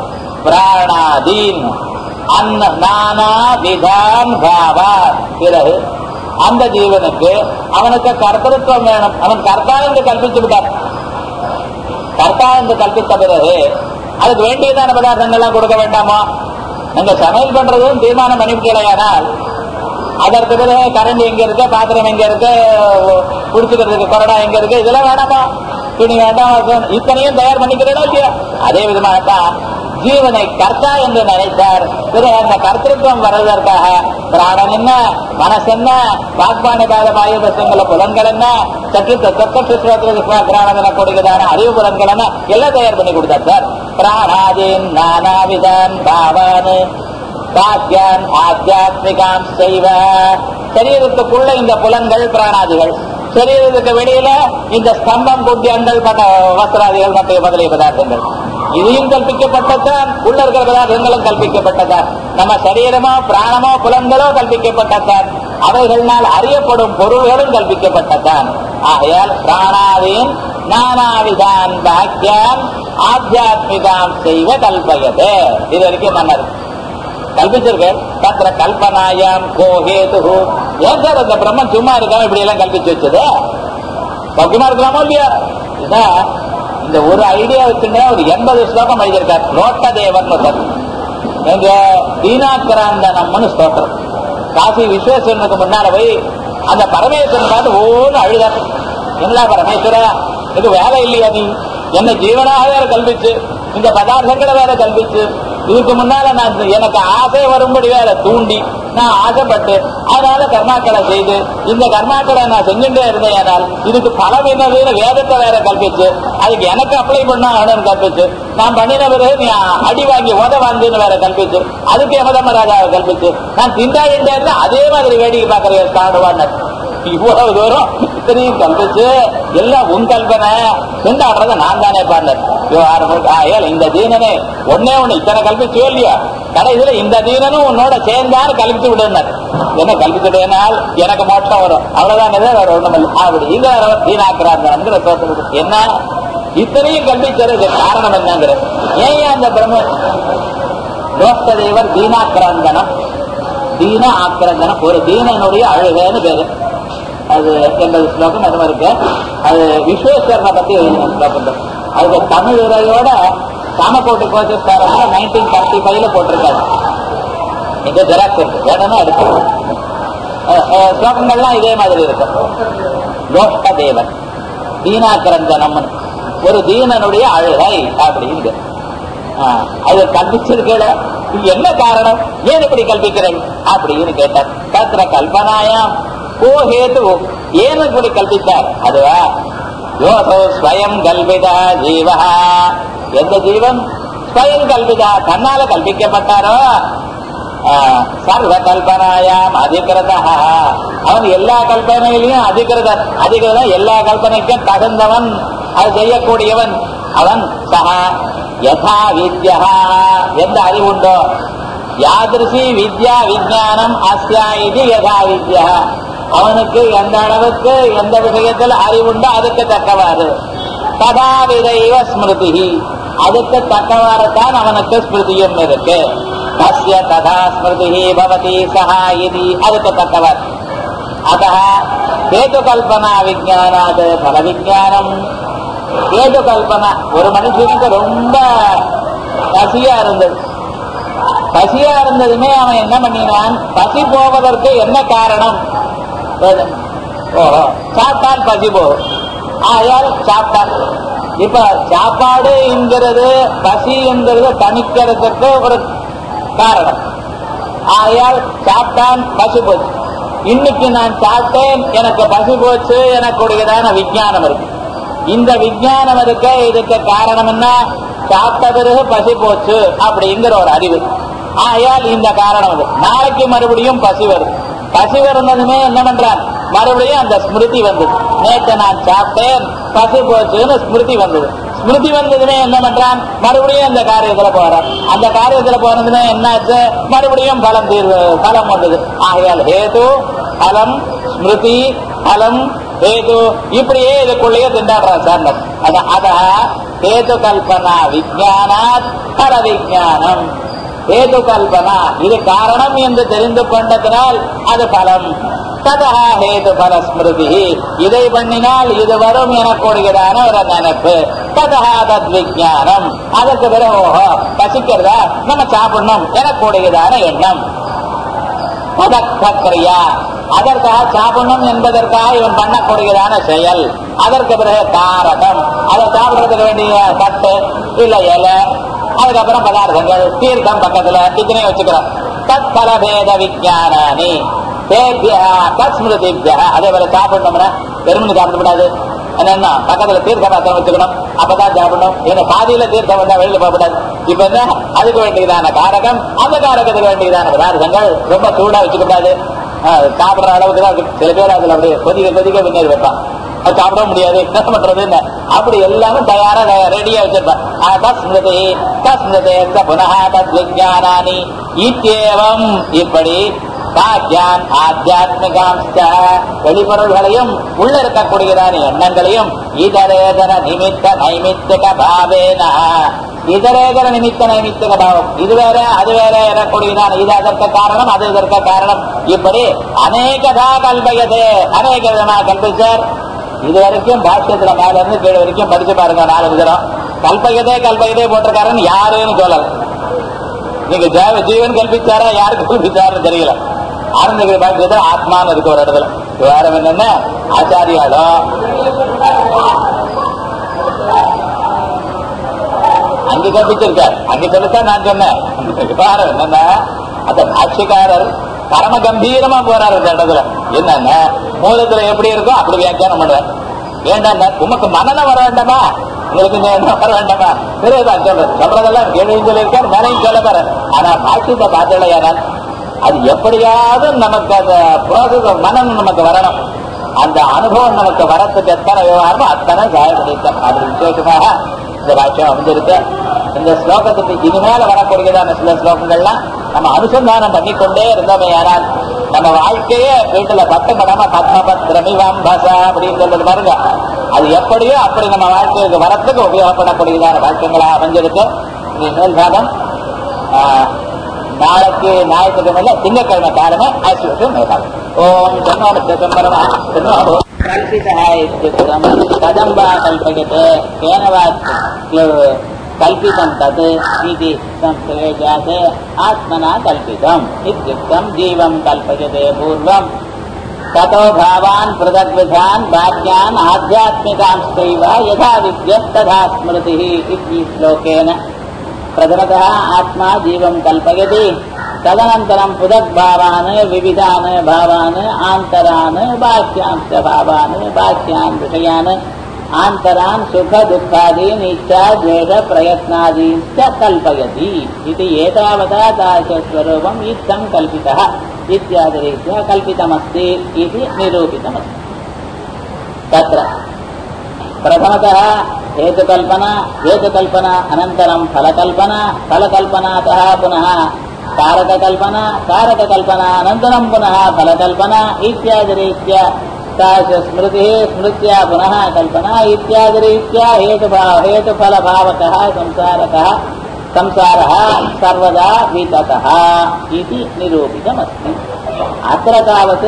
பிராணாதீன் அன்ன நானா விதான் பாவா பிறகு அந்த ஜீவனுக்கு அவனுக்கு கர்த்தத்துவம் வேணும் அவன் கர்த்தா என்று கல்பித்து விட்டார் கர்த்தா என்று கல்பித்த பிறகு அதுக்கு வேண்டியதான பதார்த்தங்கள்லாம் கொடுக்க வேண்டாமா நீங்க சமையல் பண்றதும் தீர்மானம் பண்ணிவிட்டீங்களேயானால் அதற்கு பிறகு கரண்ட் எங்க இருக்கு பாத்திரம் எங்க இருக்கு குடிச்சுக்கிறதுக்கு கொரடா எங்க இருக்கு இதெல்லாம் வேணாமா துணி வேண்டாம் அது இத்தனையும் தயார் பண்ணிக்கிறேனா இல்லையா அதே விதமாகத்தான் ஜீவனை கர்த்தா என்று நினைத்தார் பிறகு அந்த கர்த்தத்துவம் வர்றதற்காக பிராணன் என்ன மனசு என்ன வாக்பாணி பாத பாயுபசங்கள புலன்கள் என்ன சற்று தொக்கற்று பிராணம் எனக்கூடியதான அறிவு புலன்கள் என்ன எல்லாம் தயார் பண்ணி கொடுத்தார் சார் பிராணாதீன் நானாவிதான் பாவான் பாக்யான் ஆத்தியாத்மிகாம் செய்வ சரீரத்துக்குள்ள இந்த புலன்கள் பிராணாதிகள் சரீரத்துக்கு வெளியில இந்த ஸ்தம்பம் குட்டியங்கள் பட்ட வஸ்திராதிகள் மற்ற முதலிய பதார்த்தங்கள் இதையும் கல்பிக்கப்பட்டதான் உள்ள இருக்கிற பதார்த்தங்களும் கல்பிக்கப்பட்டதான் நம்ம சரீரமோ பிராணமோ புலன்களோ கல்பிக்கப்பட்டதான் அவைகளினால் அறியப்படும் பொருள்களும் கல்பிக்கப்பட்டதான் ஆகையால் பிராணாதீன் நானாவிதான் பாக்கியான் ஆத்தியாத்மிகாம் செய்வ கல்பயதே இது வரைக்கும் மன்னர் கல்பிச்சிருக்கேன் தத்திர கல்பனாயாம் கோஹேது ஏன் சார் அந்த பிரம்மன் சும்மா இருக்காம இப்படி எல்லாம் கல்பிச்சு வச்சது சௌக்கியமா இருக்கலாமோ இல்லையா இதான் இந்த ஒரு ஐடியா வச்சுன்னா ஒரு எண்பது ஸ்லோகம் எழுதியிருக்கார் நோட்ட தேவன் ஒருத்தர் எங்க தீனாக்கிராந்தனம்னு ஸ்தோத்திரம் காசி விஸ்வேஸ்வரனுக்கு முன்னால போய் அந்த பரமேஸ்வரன் பார்த்து ஓன்னு அழுதார் என்னடா பரமேஸ்வரா இது வேலை இல்லையா நீ என்ன ஜீவனாக வேற கல்பிச்சு இந்த பதார்த்தங்களை வேற கல்பிச்சு இதுக்கு முன்னால நான் எனக்கு ஆசை வரும்படி வேற தூண்டி நான் ஆசைப்பட்டு அதனால கர்மாக்களை செய்து இந்த கர்மாக்களை நான் செஞ்சுட்டே இருந்தேன் இதுக்கு பலம் என்னதுன்னு வேதத்தை வேற கல்பிச்சு அதுக்கு எனக்கு அப்ளை பண்ணா அவனு கல்பிச்சு நான் பண்ணின பிறகு நீ அடி வாங்கி உத வாங்குன்னு வேற கல்பிச்சு அதுக்கு யமதமராஜாவை கல்பிச்சு நான் திண்டாடிட்டே இருந்தா அதே மாதிரி வேடிக்கை பார்க்கறேன் சாடுவான்னு இவ்வளவு தூரம் இத்தனையும் கல்பிச்சு எல்லாம் உன் கல்பனை திண்டாடுறத நான் தானே பாண்டேன் ஆயால் இந்த தீனனே ஒன்னே ஒண்ணு இத்தனை கல்பிச்சு இல்லையா கடைசியில இந்த தீனனும் உன்னோட சேர்ந்தாரு கல்பிச்சு விடுனார் என்ன கல்பிச்சுட்டேனால் எனக்கு மோட்சம் வரும் அவ்வளவுதான் இது, வேற ஒண்ணும் இல்லை அப்படி இங்க தீனாக்குறாங்க தோற்றது என்ன இத்தனையும் கல்பிச்சது காரணம் என்னங்கிற ஏன் அந்த பிரம்ம லோகதேவர் தீனாக்கிரந்தனம் தீன ஆக்கிரந்தனம் ஒரு தீனனுடைய அழுகைன்னு பேரு அது எண்பது ஸ்லோகம் அது மாதிரி இருக்கு அது விஸ்வேஸ்வரனை பத்தி எழுதின ஸ்லோகம் தான். அதுக்கு தமிழ் உரையோட சாமக்கோட்டை கோச்சஸ்காரங்க நைன்டீன் தேர்ட்டி ஃபைவ்ல போட்டிருக்காரு எங்க ஜெராக்ஸ் இருக்கு வேணும்னா எடுத்து அஹ், அஹ், ஸ்லோகங்கள்லாம் இதே மாதிரி இருக்கும் கோஷ்ட தேவன் தீனாக்கிரந்தனம் ஒரு தீனனுடைய அழுகை அப்படின்னு ஆஹ், அது கல்பிச்சிருக்கல இது என்ன காரணம் ஏன் இப்படி கல்பிக்கிறேன் அப்படின்னு கேட்டார் தத்திர கல்பனாயாம் கோ ஹேது ஏன் இப்படி கல்பித்தார் அதுவா யோசோ ஸ்வயம் கல்பிதா ஜீவா எந்த ஜீவன் ஸ்வயம் கல்பிதா தன்னால கல்பிக்கப்பட்டாரோ ஆஹ், சர்வ கல்பனாயாம் அதிகிருத அவன் எல்லா கல்பனையிலையும் அதிகிருதன் அதிகிருதன் எல்லா கல்பனைக்கும் தகுந்தவன் அது செய்யக்கூடியவன் அவன் சஹா யதா வித்யா எந்த அறிவுண்டோ யாதிருசி வித்யா விஜயானம் அஸ்யா இது யதா வித்யா அவனுக்கு எந்த அளவுக்கு எந்த விஷயத்தில் அறிவுண்டோ அதுக்கு தக்கவாறு ததா விதைவ ஸ்மிருதி அதுக்கு தக்கவாறு தான் அவனுக்கு ஸ்மிருதியும் இருக்கு தஸ்ய ததா ஸ்மிருதி பவதி சஹா இது அதுக்கு தக்கவர் அத கேது கல்பனா விஜயானாது பல விஜயானம் கேது கல்பனா ஒரு மனுஷனுக்கு ரொம்ப பசியா இருந்தது பசியா இருந்ததுமே அவன் என்ன பண்ணினான் பசி போவதற்கு என்ன காரணம் ஓஹோ சாப்பிட்டான் பசி போகும் ஆயால் சாப்பிட்டான் இப்ப சாப்பாடு என்கிறது பசி என்கிறது தணிக்கிறதுக்கு ஒரு காரணம் ஆயால் சாப்பிட்டான் பசி போச்சு இன்னைக்கு நான் சாப்பிட்டேன் எனக்கு பசி போச்சு எனக்குடையதான விஞ்ஞானம் இருக்கு இந்த விஞ்ஞானம் இருக்க இதுக்கு காரணம் என்ன சாப்பிட்ட பிறகு பசி போச்சு அப்படிங்கிற ஒரு அறிவு ஆயால் இந்த காரணம் அது நாளைக்கு மறுபடியும் பசி வருது பசி வருந்ததுமே என்ன பண்றான் மறுபடியும் அந்த ஸ்மிருதி வந்தது நேற்று நான் சாப்பிட்டேன் பசி போச்சுன்னு ஸ்மிருதி வந்தது ஸ்மிருதி வந்ததுமே என்ன பண்றான் மறுபடியும் அந்த காரியத்துல போறான் அந்த காரியத்துல போனதுமே என்னாச்சு மறுபடியும் பலம் தீர்வு பலம் வந்தது ஆகையால் ஹேது பலம் ஸ்மிருதி பலம் ஹேது இப்படியே இதுக்குள்ளேயே திண்டாடுறான் சார் அத அத ஹேது கல்பனா விஜயானாத் பர விஜயானம் ஹேது கல்பனா இது காரணம் என்று தெரிந்து கொண்டதனால் அது பலம் ததா ஹேது பல ஸ்மிருதி இதை பண்ணினால் இது வரும் எனக்கூடியதான ஒரு நினைப்பு ததா தத் விஜயானம் அதற்கு பிறகு ஓஹோ பசிக்கிறதா நம்ம சாப்பிடணும் எனக்கூடியதான எண்ணம் பதக்கிரியா அதற்காக சாப்பிடணும் என்பதற்காக இவன் பண்ணக்கூடியதான செயல் அதற்கு பிறகு காரகம் அதை சாப்பிடுறதுக்கு வேண்டிய தட்டு இல்ல இலை அதுக்கப்புறம் பதார்த்தங்கள் தீர்த்தம் பக்கத்துல இத்தனை வச்சுக்கிறோம் தத் பலபேத விஜயானி தேபியா தத் ஸ்மிருதிபியா அதே போல சாப்பிடணும்னா வெறுமனு சாப்பிட கூடாது என்ன பக்கத்துல தீர்த்த பாத்திரம் வச்சுக்கணும் அப்பதான் சாப்பிடணும் ஏன்னா பாதியில தீர்த்தம் வந்தா வெளியில போகக்கூடாது இப்ப என்ன அதுக்கு வேண்டியதான காரகம் அந்த காரகத்துக்கு வேண்டியதான பதார்த்தங்கள் ரொம்ப சூடா வச்சுக்க கூடாது ஆஹ், சாப்பிடுற அளவுக்கு தான் இருக்கு. சில பேர் அதுல அப்படியே கொதிக்க கொதிக்க பின்னாடி வைப்பான் அது சாப்பிட முடியாது என்ன பண்றது என்ன அப்படி எல்லாமே தயாரா ரெடியா வச்சிருப்பான் ஆஹ், தஸ்மிருதி தஸ்மிருதே ச புனः தத் விஜயானானி இத்தியேவம் இப்படி பாக்யான் ஆத்தியாத்மிகாம்ச வெளிப்பொருள்களையும் உள்ள இருக்கக்கூடியதான எண்ணங்களையும் இதரேதர நிமித்த நைமித்திக பாவேன இதரேதர நிமித்த நைமித்திக பாவம் இது வேற அது வேற எனக்கூடியதான இது அதற்கு காரணம் அது இதற்கு காரணம் இப்படி அநேகதா கல்பயதே அநேக விதமாக கல்பிச்சார் இது வரைக்கும் பாஷ்யத்துல மேல இருந்து கீழே வரைக்கும் படிச்சு பாருங்க நாலு விதம் கல்பயதே கல்பயதே போட்டிருக்காருன்னு யாருன்னு சொல்லல நீங்க ஜீவ- ஜீவன் கல்பிச்சாரா யாருக்கு கல்பிச்சாருன்னு தெரியல ஆனந்தகிரி பாக்கியத்தில் ஆத்மான்னு இருக்கு ஒரு இடத்துல வேற என்னன்னா ஆச்சாரியாலும் அங்க கற்பிச்சிருக்கார் அங்க சொல்லித்தான் நான் சொன்னேன் விவகாரம் என்னன்னா அந்த பாட்சிக்காரர் பரம கம்பீரமா போறாரு இந்த இடத்துல என்னன்னா மூலத்துல எப்படி இருக்கோ அப்படி வியாக்கியானம் பண்ணுவார் ஏன்டா உமக்கு மனநம் வர வேண்டாமா உங்களுக்கு இந்த எண்ணம் வர வேண்டாமா தெரியுதான் சொல்றேன் சொல்றதெல்லாம் கேள்வியும் சொல்லியிருக்கார் மேலையும் சொல்ல போறேன் ஆனா பாட்சியத்தை பார்த்தலையானால் அது எப்படியாவது நமக்கு அந்த ப்ராசஸ் மனம் நமக்கு வரணும் அந்த அனுபவம் நமக்கு வரத்துக்கு எத்தனை விவகாரமோ அத்தனை சாயப்படித்தம் அது விசேஷமாக இந்த வாக்கியம் அமைஞ்சிருக்கு இந்த ஸ்லோகத்துக்கு இனிமேல வரக்கூடியதான சில ஸ்லோகங்கள்லாம் நம்ம அனுசந்தானம் பண்ணிக்கொண்டே இருந்தோமே ஆனால் நம்ம வாழ்க்கையே வீட்டுல பட்டப்படாம பத்மபத்ரமிவம்பசா அப்படின்னு சொல்றது பாருங்க அது எப்படியோ அப்படி நம்ம வாழ்க்கைக்கு வரத்துக்கு உபயோகப்படக்கூடியதான வாக்கியங்களா அமைஞ்சிருக்கு இது மேல் பாகம் ஆஹ், நாளைக்கு ஞாயிற்றுக்கிழமை திங்கட்கிழமை காலமே ஆசிரியர் மேலாகும் ஓம் சன்னோனமா கல்பிதா இத்தியுக்தம் கதம் வா கல்பயते केन वा कल्पितं तत् इति संशये जाते आत्मना कल्पितम् इत्युक्तं जीवं कल्पयते पूर्वं ततो भावान् पृथग्विधान् वाक्यान् आध्यात्मिकांश्चैव यथा विद्यस्तथा स्मृतिः इति श्लोकेन प्रथमतः आत्मा जीवं कल्पयति तदनन्तरं पृथग्भावान् विविधान् भावान् आन्तरान् बाह्यांश्च भावान् बाह्यान् विषयान् आन्तरान् सुखदुःखादीन् इच्छा द्वेष प्रयत्नादीश्च कल्पयति इति एतावता तादृशस्वरूपम् इत्थं कल्पितः इत्यादिरीत्या कल्पितमस्ति इति निरूपितमस्ति तत्र प्रथमतः हेतुकल्पना हेतुकल्पना अनन्तरं फलकल्पना फलकल्पनातः पुनः कारककल्पना कारककल्पना अनन्तरं पुनः फलकल्पना इत्यादिरीत्या तादृश स्मृतिः स्मृत्या पुनः कल्पना इत्यादिरीत्या हेतुभाव हेतुफलभावकः संसारकः संसारः सर्वदा विततः इति निरूपितमस्ति अत्र तावत्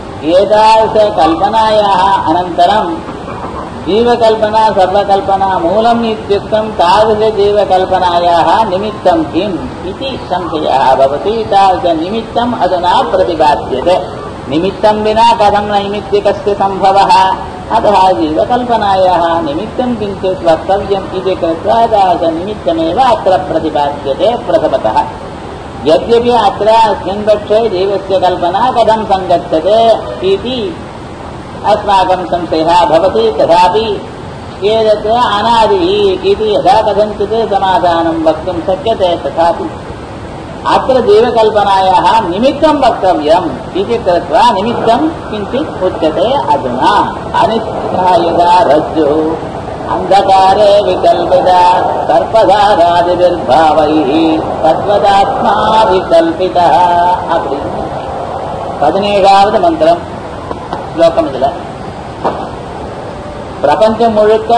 एतादृशकल्पनायाः अनन्तरं जीवकल्पना सर्वकल्पना मूलम् इत्युक्तं तादृशजीवकल्पनायाः निमित्तं किम् इति संशयः भवति तादृशनिमित्तम् अधुना प्रतिपाद्यते निमित्तं विना कथं नैमित्तिकस्य सम्भवः अतः जीवकल्पनायाः निमित्तं किञ्चित् वक्तव्यम् इति कृत्वा तादृशनिमित्तमेव अत्र प्रतिपाद्यते प्रथमतः यद्यपि अत्र अस्मिन् पक्षे जीवस्य कल्पना कथं सङ्गच्छते इति अस्माकं संशयः भवति तथापि एतत् अनादिः इति यथा कथञ्चित् समाधानं वक्तुं शक्यते तथापि अत्र जीवकल्पनायाः निमित्तं वक्तव्यम् इति कृत्वा निमित्तं किञ्चित् उच्यते अधुना अनिश्चितः यदा रज्जुः अन्धकारे विकल्पिता सर्पधारादिर्भावैः तद्वदात्मा विकल्पितः அப்படின்னு பதினேழாவது மந்திரம் ஸ்லோகம் இதுல பிரபஞ்சம் முழுக்க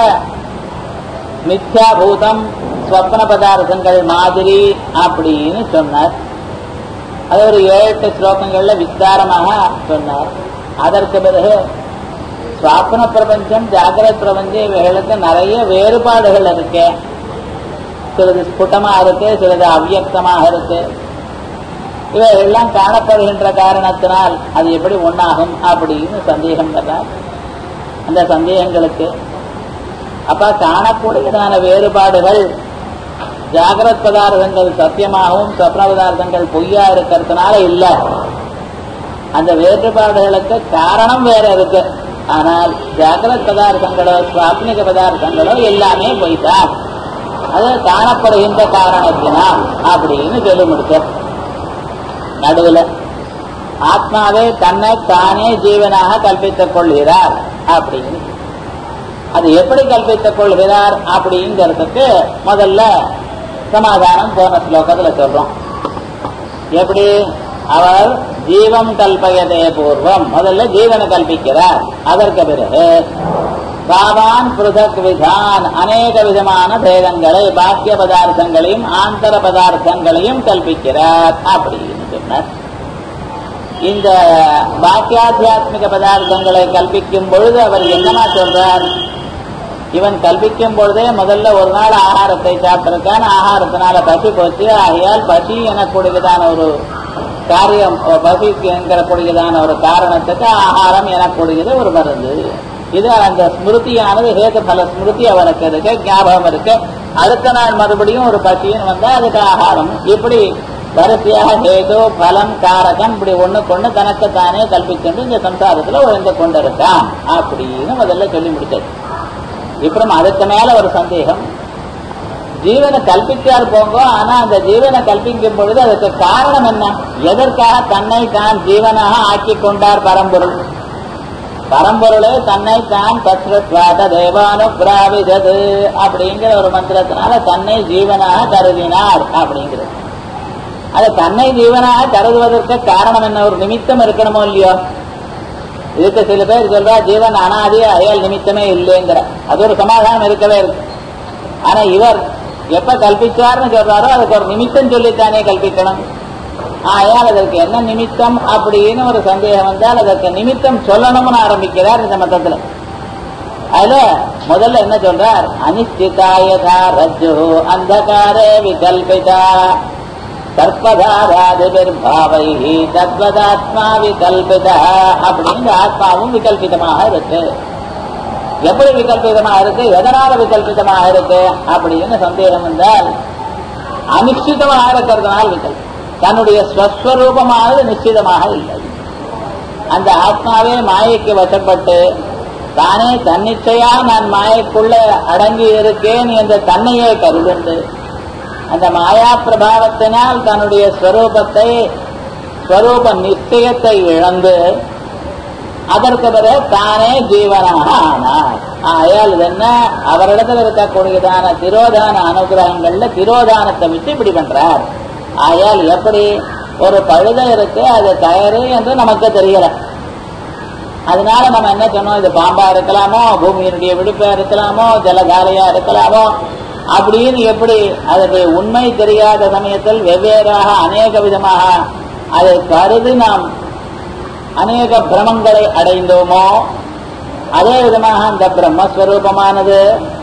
மித்யாபூதம் ஸ்வப்ன பதார்த்தங்கள் மாதிரி அப்படின்னு சொன்னார் அது ஒரு ஏழு எட்டு ஸ்லோகங்கள்ல விஸ்தாரமாக சொன்னார் அதற்கு பிறகு சுவாப்ன பிரபஞ்சம் ஜாகிரத் பிரபஞ்சம் இவைகளுக்கு நிறைய வேறுபாடுகள் இருக்கு சிலது ஸ்புட்டமா இருக்கு சிலது அவ்வியக்தமாக இருக்கு இவையெல்லாம் காணப்படுகின்ற காரணத்தினால் அது எப்படி ஒண்ணாகும் அப்படின்னு சந்தேகம் வர்றார் அந்த சந்தேகங்களுக்கு அப்ப காணக்கூடியதான வேறுபாடுகள் ஜாகிரத் பதார்த்தங்கள் சத்தியமாகவும் சொப்ன பதார்த்தங்கள் பொய்யா இருக்கிறதுனால இல்ல அந்த வேறுபாடுகளுக்கு காரணம் வேற இருக்கு ஆனால் ஜாகிரத் பதார்த்தங்களோ சுவாப்னிக பதார்த்தங்களோ எல்லாமே பொய்தான் அது காணப்படுகின்ற காரணத்தினால் அப்படின்னு சொல்லி முடிச்சார் நடுவுல ஆத்மாவே தன்னை தானே ஜீவனாக கல்பித்துக் கொள்கிறார் அப்படின்னு அது எப்படி கல்பித்துக் கொள்கிறார் அப்படிங்கிறதுக்கு முதல்ல சமாதானம் போன ஸ்லோகத்துல சொல்றோம் எப்படி அவர் ஜீவம் கல்பயதே பூர்வம் முதல்ல ஜீவனை கல்பிக்கிறார் அதற்கு பிறகு பாவான் பிருதக் விதான் அநேக விதமான பேதங்களை பாக்கிய பதார்த்தங்களையும் ஆந்தர பதார்த்தங்களையும் கல்பிக்கிறார் அப்படின்னு சொன்னார் இந்த பாக்கியாத்தியாத்மிக பதார்த்தங்களை கல்பிக்கும் பொழுது அவர் என்னமா சொல்றார் இவன் கல்பிக்கும் பொழுதே முதல்ல ஒரு நாள் ஆகாரத்தை சாப்பிட்டிருக்கான் ஆகாரத்தினால பசி போச்சு ஆகையால் பசி எனக்கூடியதான ஒரு காரியம் பசிக்கு என்கிறக்கூடியதான ஒரு காரணத்துக்கு ஆகாரம் எனக்கூடியது ஒரு மருந்து இது அந்த ஸ்மிருதியானது ஹேது பல ஸ்மிருதி அவனுக்கு இருக்கு ஞாபகம் இருக்கு அடுத்த நாள் மறுபடியும் ஒரு பசின்னு வந்தா அதுக்கு ஆகாரம் இப்படி வரிசையாக ஹேது பலம் காரகம் இப்படி ஒண்ணு கொண்டு தனக்குத்தானே கல்பிச்சுட்டு இந்த சம்சாரத்துல உழைந்து கொண்டிருக்கான் அப்படின்னு முதல்ல சொல்லி முடிச்சது இப்பறம் அதுக்கு மேல ஒரு சந்தேகம் ஜீவனை கல்பிச்சார் போங்க ஆனா அந்த ஜீவனை கல்பிக்கும் பொழுது அதுக்கு காரணம் என்ன எதற்காக தன்னை தான் ஜீவனாக ஆக்கி கொண்டார் பரம்பொருள் பரம்பொருளே தன்னை தான் தத்ருத்வாத தேவானு பிராவிதது அப்படிங்கிற ஒரு மந்திரத்தினால தன்னை ஜீவனாக கருதினார் அப்படிங்கிறது அது தன்னை ஜீவனாக கருதுவதற்கு காரணம் என்ன ஒரு நிமித்தம் இருக்கணுமோ இல்லையோ இதுக்கு சில பேர் சொல்றா ஜீவன் அனாதி அயல் நிமித்தமே இல்லைங்கிற அது ஒரு சமாதானம் இருக்கவே இருக்கு ஆனா இவர் எப்ப கல்பிச்சார்னு சொல்றாரோ அதுக்கு ஒரு நிமித்தம் சொல்லித்தானே கல்பிக்கணும் ஆயால் அதற்கு என்ன நிமித்தம் அப்படின்னு ஒரு சந்தேகம் வந்தால் அதற்கு நிமித்தம் சொல்லணும்னு ஆரம்பிக்கிறார் இந்த மதத்துல அதுல முதல்ல என்ன சொல்றார் அனிஷ்டிதாயதா ரஜ்ஜு அந்தகாரே விகல்பிதா சர்ப்பதாராதிர்பாவை தத்வதாத்மா விகல்பிதா அப்படின்னு ஆத்மாவும் விகல்பிதமாக இருக்கு எப்படி விகல்பிதமாக இருக்கு எதனால விகல்பிதமாக இருக்கு அப்படின்னு சந்தேகம் வந்தால் அனிச்சிதமாக இருக்கிறதுனால் விகல்பம் தன்னுடைய ஸ்வஸ்வரூபமானது நிச்சயமாக இல்லை அந்த ஆத்மாவே மாயைக்கு வசப்பட்டு தானே தன்னிச்சையா நான் மாயைக்குள்ள அடங்கி இருக்கேன் என்ற தன்னையே கருதுண்டு அந்த மாயா பிரபாவத்தினால் தன்னுடைய ஸ்வரூபத்தை ஸ்வரூப நிச்சயத்தை இழந்து அதற்கு பிறகு தானே ஜீவனாக ஆனார் ஆயால் இது என்ன அவரிடத்தில் இருக்கக்கூடியதான திரோதான அனுகிரகங்கள்ல திரோதானத்தை விட்டு இப்படி பண்றார் ஆயால் எப்படி ஒரு பழுத இருக்கு அது கயறு என்று நமக்கு தெரியல அதனால நம்ம என்ன சொன்னோம் இது பாம்பா இருக்கலாமோ பூமியினுடைய விடுப்பா இருக்கலாமோ ஜலதாரையா இருக்கலாமோ அப்படின்னு எப்படி அதனுடைய உண்மை தெரியாத சமயத்தில் வெவ்வேறாக அநேக விதமாக அதை கருதி நாம் அநேக பிரமங்களை அடைந்தோமோ அதே விதமாக அந்த பிரம்மஸ்வரூபமானது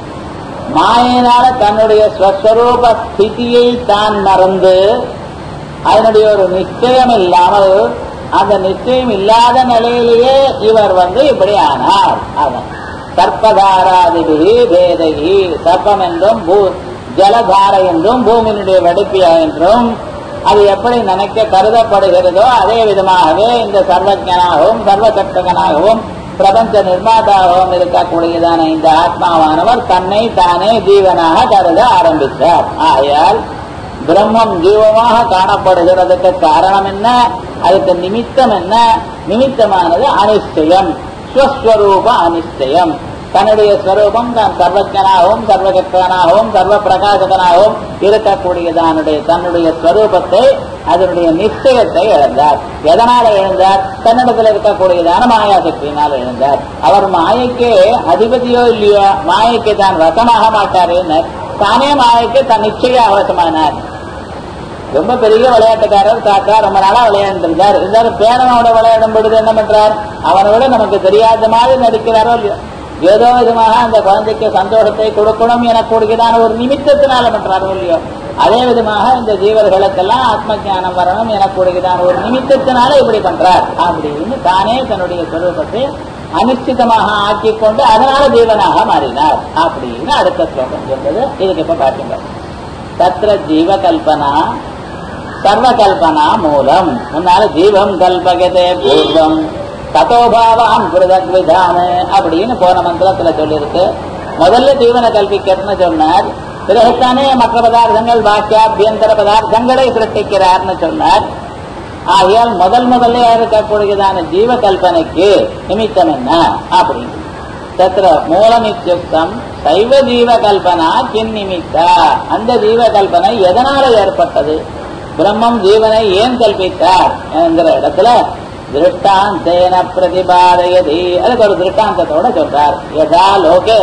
மாயினால தன்னுடைய ஸ்வஸ்வரூப ஸ்திதியை தான் மறந்து அதனுடைய ஒரு நிச்சயம் இல்லாமல் அந்த நிச்சயம் இல்லாத நிலையிலேயே இவர் வந்து இப்படி ஆனார் அவன் சர்ப்பதாராதிபி வேதகி சர்ப்பம் என்றும் பூ ஜலதார என்றும் பூமியினுடைய வெடிப்பியா என்றும் அது எப்படி நினைக்க கருதப்படுகிறதோ அதே விதமாகவே இந்த சர்வஜனாகவும் சர்வசக்தகனாகவும் பிரபஞ்ச நிர்மாதாகவும் இருக்கக்கூடியதான இந்த ஆத்மாவானவர் தன்னை தானே ஜீவனாக கருத ஆரம்பித்தார் ஆயால் பிரம்மம் ஜீவமாக காணப்படுகிறதுக்கு காரணம் என்ன அதுக்கு நிமித்தம் என்ன நிமித்தமானது அனிச்சயம் ஸ்வஸ்வரூப அனிச்சயம் தன்னுடைய ஸ்வரூபம் தான் சர்வஜனாகவும் சர்வகத்தனாகவும் சர்வ பிரகாசகனாகவும் இருக்கக்கூடியதானுடைய தன்னுடைய ஸ்வரூபத்தை அதனுடைய நிச்சயத்தை இழந்தார் எதனால இழந்தார் தன்னிடத்தில் இருக்கக்கூடியதான மாயாசக்தியினால் இழந்தார் அவர் மாயைக்கு அதிபதியோ இல்லையோ மாயைக்கு தான் வசமாக மாட்டார் தானே மாயைக்கு தன் நிச்சய அவசமானார் ரொம்ப பெரிய விளையாட்டுக்காரர் தாத்தா ரொம்ப நாளா விளையாண்டுருந்தார் இருந்தாலும் பேரனோட விளையாடும் பொழுது என்ன பண்றார் அவனை விட நமக்கு தெரியாத மாதிரி நடிக்கிறாரோ இல்லையோ ஏதோ விதமாக அந்த குழந்தைக்கு சந்தோஷத்தை கொடுக்கணும் என கூடுகிறான ஒரு நிமித்தத்தினால பண்றாரோ இல்லையோ அதே விதமாக இந்த ஜீவர்களுக்கெல்லாம் ஆத்ம ஞானம் வரணும் என கூடுகிறான ஒரு நிமித்தத்தினால இப்படி பண்றார் அப்படின்னு தானே தன்னுடைய சொரூபத்தை அனிச்சிதமாக ஆக்கி கொண்டு அதனால ஜீவனாக மாறினார் அப்படின்னு அடுத்த ஸ்லோகம் சொல்றது இதுக்கு இப்ப பாருங்க தத்திர ஜீவகல்பனா சர்வகல்பனா மூலம் முன்னால ஜீவம் கல்பகதே பூர்வம் ததோபாவான் புரதக் விதான அப்படின்னு போன மந்திரத்துல சொல்லியிருக்கு முதல்ல ஜீவனை கல்பிக்கிறதுன்னு சொன்னார் பிறகுத்தானே மற்ற பதார்த்தங்கள் பாக்கியாபியந்தர பதார்த்தங்களை சிருஷ்டிக்கிறார்னு சொன்னார் ஆகையால் முதல் முதல்ல இருக்கக்கூடியதான ஜீவ கல்பனைக்கு நிமித்தம் என்ன அப்படின்னு தத்திர மூலமித்யுக்தம் சைவ ஜீவ கல்பனா கின் நிமித்தா அந்த ஜீவ கல்பனை எதனால ஏற்பட்டது பிரம்மம் ஜீவனை ஏன் கல்பித்தார் என்கிற இடத்துல திருஷ்டாந்தேன பிரதிபாதயதி அதுக்கு ஒரு திருஷ்டாந்தத்தோட சொல்றார் யதா லோகே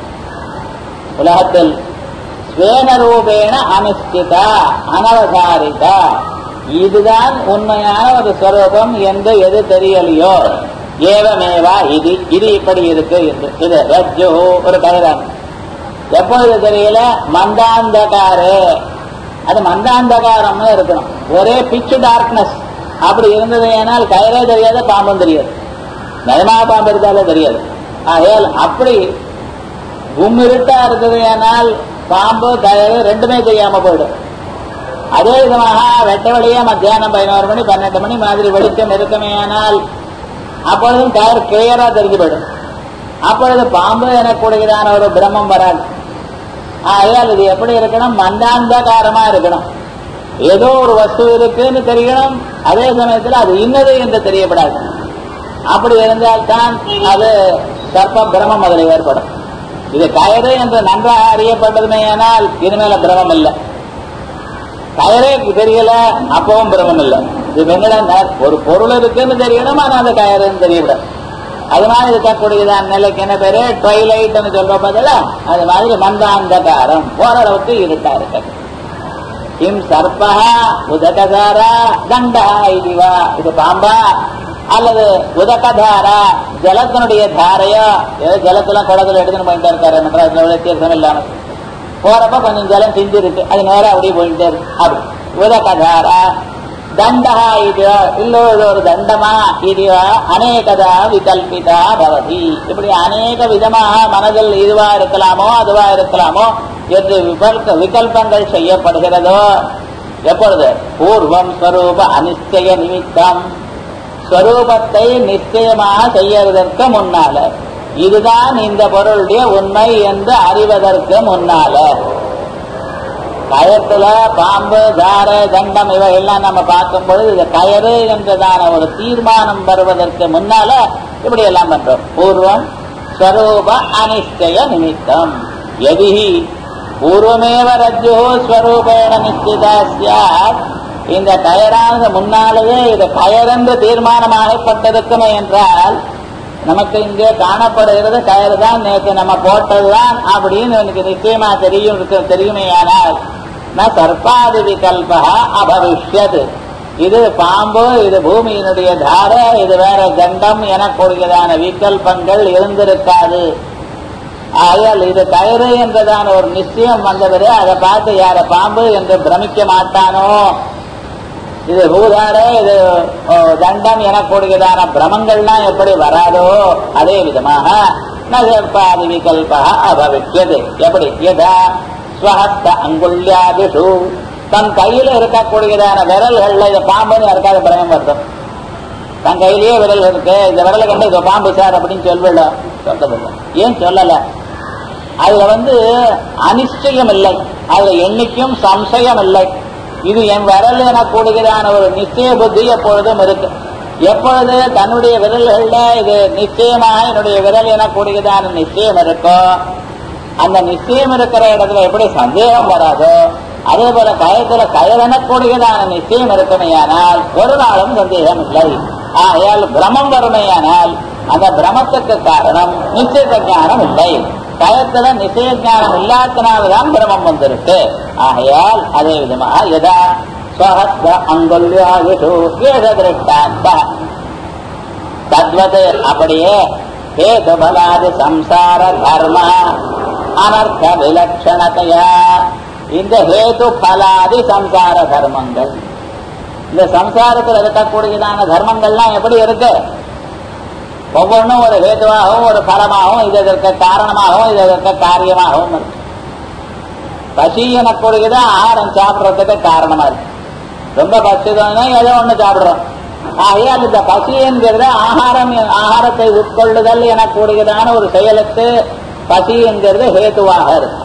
உலகத்தில் ஸ்வேன ரூபேண அனுஷ்டிதா அனவதாரிதா இதுதான் உண்மையான ஒரு ஸ்வரூபம் என்று எது தெரியலையோ ஏவமேவா இது இது இப்படி இருக்கு என்று இது ரஜ்ஜு ஒரு கயிறான் எப்பொழுது தெரியல மந்தாந்தகாரு அது மந்தாந்தகாரம்னு இருக்கணும் ஒரே பிச்சு டார்க்னஸ் அப்படி இருந்தது ஏனால் கயிறே தெரியாது பாம்பும் தெரியாது நயமா பாம்பு இருந்தாலே தெரியாது ஆகையால் அப்படி கும்மிருட்டா இருந்தது ஏனால் பாம்பு கயிறு ரெண்டுமே தெரியாம போயிடும் அதே விதமாக வெட்ட வழியா மத்தியானம் பதினோரு மணி பன்னெண்டு மணி மாதிரி வெளிச்சம் இருக்குமே ஆனால் அப்பொழுதும் கயிறு கிளியரா தெரிஞ்சு போயிடும் அப்பொழுது பாம்பு எனக்கூடியதான ஒரு பிரம்மம் வராது ஆகையால் இது எப்படி இருக்கணும் மந்தாந்தகாரமா இருக்கணும் ஏதோ ஒரு வஸ்து இருக்குன்னு தெரியணும் அதே சமயத்தில் அது இன்னது என்று தெரியப்படாது அப்படி இருந்தால்தான் அது சர்ப்ப பிரமம் அதில் ஏற்படும் இது கயிறு என்று நன்றாக அறியப்பட்டதுமே ஆனால் இனிமேல பிரமம் இல்லை கயரே தெரியல அப்பவும் பிரமம் இல்லை இது என்னடா ஒரு பொருள் இருக்குன்னு தெரியணும் ஆனா அந்த கயறுன்னு தெரியக்கூடாது அது மாதிரி இருக்கக்கூடியதான் நிலைக்கு என்ன பேரு ட்வைலைட்னு சொல்ற பதில அது மாதிரி மந்தாந்தகாரம் ஓரளவுக்கு இருட்டா இருக்கு கிம் சர்பா உதகதாரா தண்டா இதுவா இது பாம்பா அல்லது உதகதாரா ஜலத்தினுடைய தாரையோ ஏதோ ஜலத்துல குளத்துல எடுத்துன்னு போயிட்டே இருக்காரு நம்ம வித்தியாசம் இல்லாம போறப்ப கொஞ்சம் ஜலம் சிந்தி இருக்கு அது நேரம் அப்படியே போயிட்டே இருக்கு அப்படி உதகதாரா தண்டா இது இல்லோ இது ஒரு தண்டமா இது அநேகதா விகல்பிதா பவதி இப்படி அநேக விதமாக மனதில் இதுவா இருக்கலாமோ அதுவா இருக்கலாமோ என்று விபல்க விகல்பங்கள் செய்யப்படுகிறதோ எப்பொழுது பூர்வம் ஸ்வரூப அனிச்சய நிமித்தம் ஸ்வரூபத்தை நிச்சயமாக செய்யறதற்கு முன்னால இதுதான் இந்த பொருளுடைய உண்மை என்று அறிவதற்கு முன்னால கயத்துல பாம்பு தார தண்டம் இவையெல்லாம் நம்ம பார்க்கும் பொழுது இது கயறு என்றதான ஒரு தீர்மானம் வருவதற்கு முன்னால இப்படி எல்லாம் பண்றோம் பூர்வம் ஸ்வரூப அனிஷ்டய நிமித்தம் எதிஹி பூர்வமேவ ரஜ்ஜு ஸ்வரூபேண நிச்சிதா சியாத் இந்த கயரானது முன்னாலேயே இது கயரென்று தீர்மானமாகப்பட்டிருக்குமே என்றால் நமக்கு இங்கே காணப்படுகிறது கயிறு தான் நேற்று நம்ம போட்டதுதான் அப்படின்னு எனக்கு நிச்சயமா தெரியும் இருக்கு தெரியுமே ஆனால் ந சர்ப்பாதி விகல்பா அபவிஷ்யது இது பாம்பு இது பூமியினுடைய தார இது வேற கண்டம் எனக்கூடியதான விகல்பங்கள் இருந்திருக்காது ஆகையால் இது கயிறு என்றதான ஒரு நிச்சயம் வந்தவரே அதை பார்த்து யார பாம்பு என்று பிரமிக்க மாட்டானோ இது பூதாரே இது ஓ, தண்டம் எனக்கூடியதான பிரமங்கள்லாம் எப்படி வராதோ அதே விதமாக நகர்பாதி விகல்பா அபவிக்யது எப்படி யதா ஸ்வஹஸ்த அங்குல்யாதிஷு தன் கையில இருக்கக்கூடியதான விரல்கள்ல இது பாம்புன்னு இருக்காத பிரயம் வருது தன் கையிலேயே விரல் இருக்கு இந்த விரலை கண்டு இது பாம்பு சார் அப்படின்னு சொல்லல சொல்லவில்லை ஏன் சொல்லல அதுல வந்து அனிச்சயம் இல்லை அதுல எண்ணிக்கும் சம்சயம் இல்லை இது என் விரல் என கூடுகிறான ஒரு நிச்சய புத்தி எப்பொழுதும் இருக்கு எப்பொழுது தன்னுடைய விரல்கள்ல இது நிச்சயமாக என்னுடைய விரல் என கூடுகிறதான நிச்சயம் இருக்கோ அந்த நிச்சயம் இருக்கிற இடத்துல எப்படி சந்தேகம் வராதோ அதே போல கயத்துல கயவெனக்கூடியதான நிச்சயம் இருக்குமையானால் ஒரு நாளும் சந்தேகம் இல்லை ஆகையால் பிரமம் வருமையானால் அந்த பிரமத்துக்கு காரணம் நிச்சய ஞானம் இல்லை கயத்துல நிச்சய ஞானம் இல்லாதனால்தான் பிரமம் வந்திருக்கு ஆகையால் அதே விதமாக எதா ஸ்வஹஸ்த அங்குல்யாயுஷு ஏத திருஷ்டாந்த தத்வது அப்படியே ஹேது பலாதி சம்சார தர்ம அனர்த்த விலட்சணத்தையா இந்த ஹேது பலாதி சம்சார தர்மங்கள் இந்த சம்சாரத்தில் இருக்கக்கூடியதான தர்மங்கள்லாம் எப்படி இருக்கு ஒவ்வொன்றும் ஒரு ஹேதுவாகவும் ஒரு பலமாகவும் இது இதற்கு காரணமாகவும் இது இதற்கு காரியமாகவும் இருக்கு பசி எனக்கூடியது ஆகாரம் சாப்பிட்றதுக்கு காரணமா இருக்கு ரொம்ப பசிதான் ஏதோ ஒண்ணு சாப்பிடுறோம் ஆகையால் இந்த பசி என்கிறது ஆகாரம் ஆகாரத்தை உட்கொள்ளுதல் எனக்கூடியதான ஒரு செயலுக்கு பசி என்கிறது ஹேதுவாக இருக்கு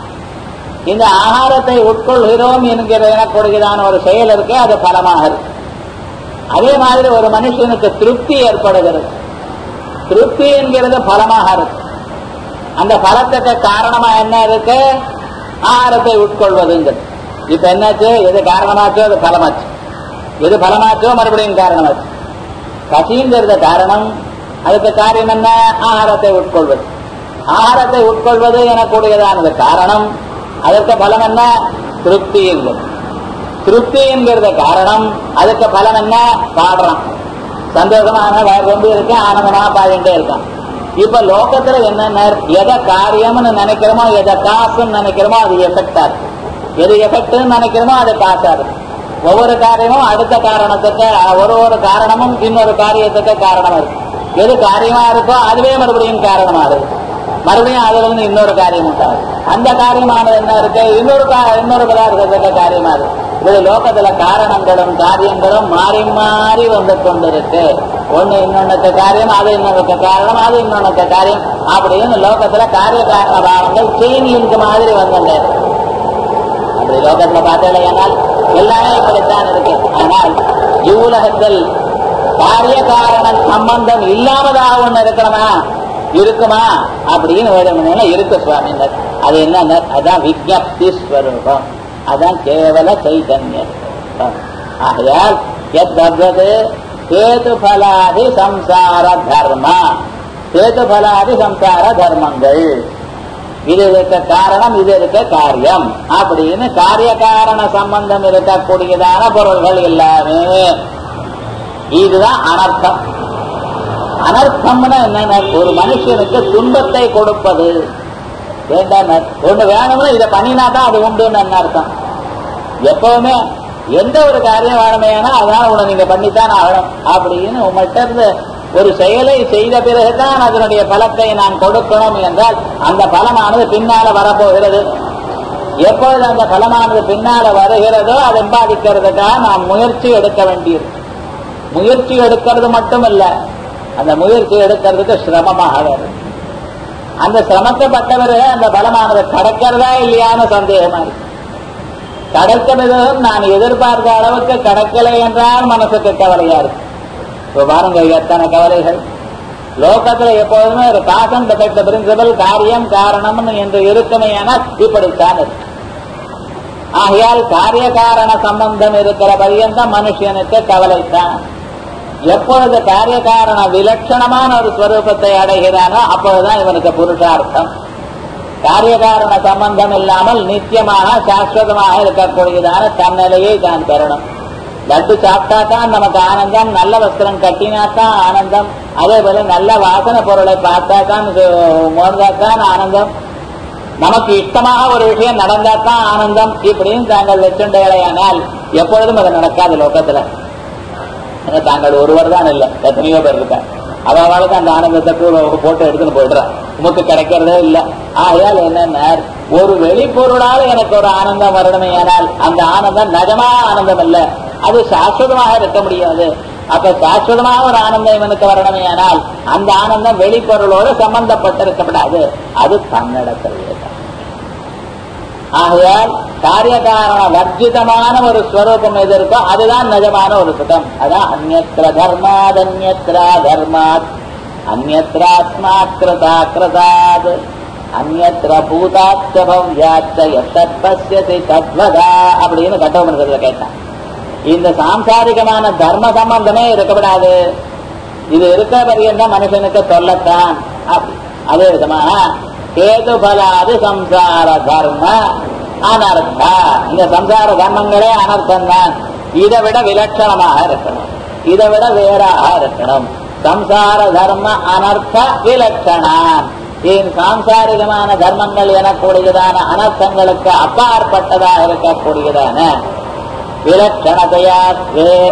இந்த ஆகாரத்தை உட்கொள்கிறோம் என்கிற எனக்கூடியதான ஒரு செயல் இருக்கு அது பலமாக இருக்கு அதே மாதிரி ஒரு மனுஷனுக்கு திருப்தி ஏற்படுகிறது திருப்தி என்கிறது பலமாக இருக்கு அந்த பலத்துக்கு காரணமா என்ன இருக்கு ஆகாரத்தை உட்கொள்வதுங்கிறது இப்ப என்னாச்சு எது காரணமாச்சோ அது பலமாச்சு எது பலமாச்சோ மறுபடியும் காரணமாச்சு பசிங்கிறது காரணம் அதுக்கு காரியம் என்ன ஆகாரத்தை உட்கொள்வது ஆகாரத்தை உட்கொள்வது எனக்கூடியதானது காரணம் அதற்கு பலம் என்ன திருப்தி என்கிறது திருப்தி என்கிறது காரணம் அதுக்கு பலம் என்ன பாடுறான் சந்தோஷமான வயிறு ரொம்ப இருக்கு ஆனந்தமா பாடிட்டே இருக்கான் இப்ப லோகத்துல என்னென்ன எதை காரியம்னு நினைக்கிறோமோ எதை காசுன்னு நினைக்கிறோமோ அது எஃபெக்டா இருக்கு எது எஃபெக்ட்னு நினைக்கிறோமோ அது காசா இருக்கு ஒவ்வொரு காரியமும் அடுத்த காரணத்துக்கு ஒரு ஒரு காரணமும் இன்னொரு காரியத்துக்கு காரணமா இருக்கு எது காரியமா இருக்கோ அதுவே மறுபடியும் காரணமா இருக்கு மறுபடியும் அதுல இருந்து இன்னொரு காரியம் உண்டாது அந்த காரியமானது என்ன இருக்கு இன்னொரு கா- இன்னொரு பதார்த்தத்துக்கு காரியமா இருக்கு இது லோகத்துல காரணங்களும் காரியங்களும் மாறி மாறி வந்து கொண்டிருக்கு ஒண்ணு இன்னொன்னுக்கு காரியம் அது இன்னொன்னுக்கு காரணம் அது இன்னொன்னுக்கு காரியம் அப்படின்னு லோகத்துல காரிய காரண பாவங்கள் செயின் லிங்க் மாதிரி வந்துட்டே இருக்கு. அப்படி லோகத்துல பார்த்தேனால் எல்லாமே இப்படித்தான் இருக்கு ஆனால் இவ்வுலகத்தில் காரிய காரண சம்பந்தம் இல்லாமதாக ஒண்ணு இருக்கணுமா இருக்குமா அப்படின்னு வேணும்னா இருக்கு சுவாமி அது என்ன அதான் விஜப்தி ஸ்வரூபம் அதான் கேவல சைதன்யம் ஆகையால் எத்தவது கேது பலாதி சம்சார தர்ம கேது பலாதி சம்சார தர்மங்கள் இது இருக்க காரணம் இது இருக்க காரியம் அப்படின்னு காரிய காரண சம்பந்தம் இருக்கக்கூடியதான பொருள்கள் எல்லாமே இதுதான் அனர்த்தம் அனர்த்தம்னா என்னன்னா ஒரு மனுஷனுக்கு துன்பத்தை கொடுப்பது வேண்டாம் ஒண்ணு வேணும்னா இதை பண்ணினா தான் அது உண்டுன்னு என்ன அர்த்தம் எப்பவுமே எந்த ஒரு காரியம் வேணுமேனா அதனால உன்னை நீங்க பண்ணித்தான் ஆகணும் அப்படின்னு உங்கள்கிட்ட இருந்து ஒரு செயலை செய்த பிறகுதான் அதனுடைய பலத்தை நான் கொடுக்கணும் என்றால் அந்த பலமானது பின்னால வரப்போகிறது எப்பொழுது அந்த பலமானது பின்னால வருகிறதோ அதை பாதிக்கிறதுக்காக நாம் முயற்சி எடுக்க வேண்டியது முயற்சி எடுக்கிறது மட்டும் இல்ல அந்த முயற்சி எடுக்கிறதுக்கு சிரமமாக வரும் அந்த சிரமத்தை பட்டவர் அந்த பலமானது கிடைக்கிறதா இல்லையான்னு சந்தேகமா இருக்கு கிடைக்கிறதும் நான் எதிர்பார்த்த அளவுக்கு கிடைக்கலை என்றால் மனசுக்கு கவலையா இருக்கு இப்ப பாருங்க எத்தனை கவலைகள் லோகத்துல எப்போதுமே ஒரு காசன் எஃபெக்ட் பிரின்சிபல் காரியம் காரணம் என்று இருக்குமே ஆனால் இப்படித்தான் இருக்கு ஆகையால் காரிய காரண சம்பந்தம் இருக்கிற பரியந்தம் மனுஷனுக்கு கவலைத்தான் எப்பொழுது காரிய காரண விலட்சணமான ஒரு ஸ்வரூபத்தை அடைகிறானோ அப்பொழுதுதான் இவனுக்கு புருஷார்த்தம் காரிய காரண சம்பந்தம் இல்லாமல் நித்தியமாக சாஸ்வதமாக இருக்கக்கூடியதான தன்னிலையை தான் பெறணும் லட்டு சாப்பிட்டா தான் நமக்கு ஆனந்தம் நல்ல வஸ்திரம் கட்டினா தான் ஆனந்தம் அதே போல நல்ல வாசனை பொருளை பார்த்தா தான் மோர்ந்தா தான் ஆனந்தம் நமக்கு இஷ்டமாக ஒரு விஷயம் நடந்தா தான் ஆனந்தம் இப்படின்னு தாங்கள் வச்சுண்டையானால் எப்பொழுதும் அது நடக்காது லோகத்துல ஏன்னா தாங்கள் ஒருவர் தான் இல்லை எத்தனையோ பேர் இருக்கா அவளுக்கு அந்த ஆனந்தத்தை போட்டு எடுத்துன்னு போயிடுறான் உமக்கு கிடைக்கிறதே இல்லை ஆகையால் என்னன்னா ஒரு வெளிப்பொருளால் எனக்கு ஒரு ஆனந்தம் வரணுமே ஆனால் அந்த ஆனந்தம் நிஜமா ஆனந்தம் அல்ல அது சாஸ்வதமாக இருக்க முடியாது அப்ப சாஸ்வதமாக ஒரு ஆனந்தம் இவனுக்கு வரணுமே ஆனால் அந்த ஆனந்தம் வெளிப்பொருளோடு சம்பந்தப்பட்டிருக்கப்படாது அது தன்னிடத்திலே தான் ஆகையால் காரியகாரண வர்ஜிதமான ஒரு ஸ்வரூபம் எது இருக்கோ அதுதான் நிஜமான ஒரு சுகம் அதான் அந்நத்திர தர்மாத் அந்நத்ரா தர்மாத் அந்நத்ராத்மாத் கிருதா கிருதாத் அந்நத்திர பூதாச்ச பவ்யாச்ச எத்தத் பசியசி தத்வதா அப்படின்னு கட்டோமன்றதுல கேட்டான் இந்த சாம்சாரிகமான தர்ம சம்பந்தமே இருக்கப்படாது இது இருக்க பரியந்தான் மனுஷனுக்கு சொல்லத்தான் அப்படி அதே விதமாக கேது பலாது சம்சார தர்ம அனர்த்தா இந்த சம்சார தர்மங்களே அனர்த்தம் தான் இதை விட விலட்சணமாக இருக்கணும் இதை விட வேறாக இருக்கணும் சம்சார தர்ம அனர்த்த விலட்சணான் ஏன் சாம்சாரிகமான தர்மங்கள் எனக்கூடியதான அனர்த்தங்களுக்கு அப்பாற்பட்டதாக இருக்கக்கூடியதான விலட்சணதையா ஸ்வேன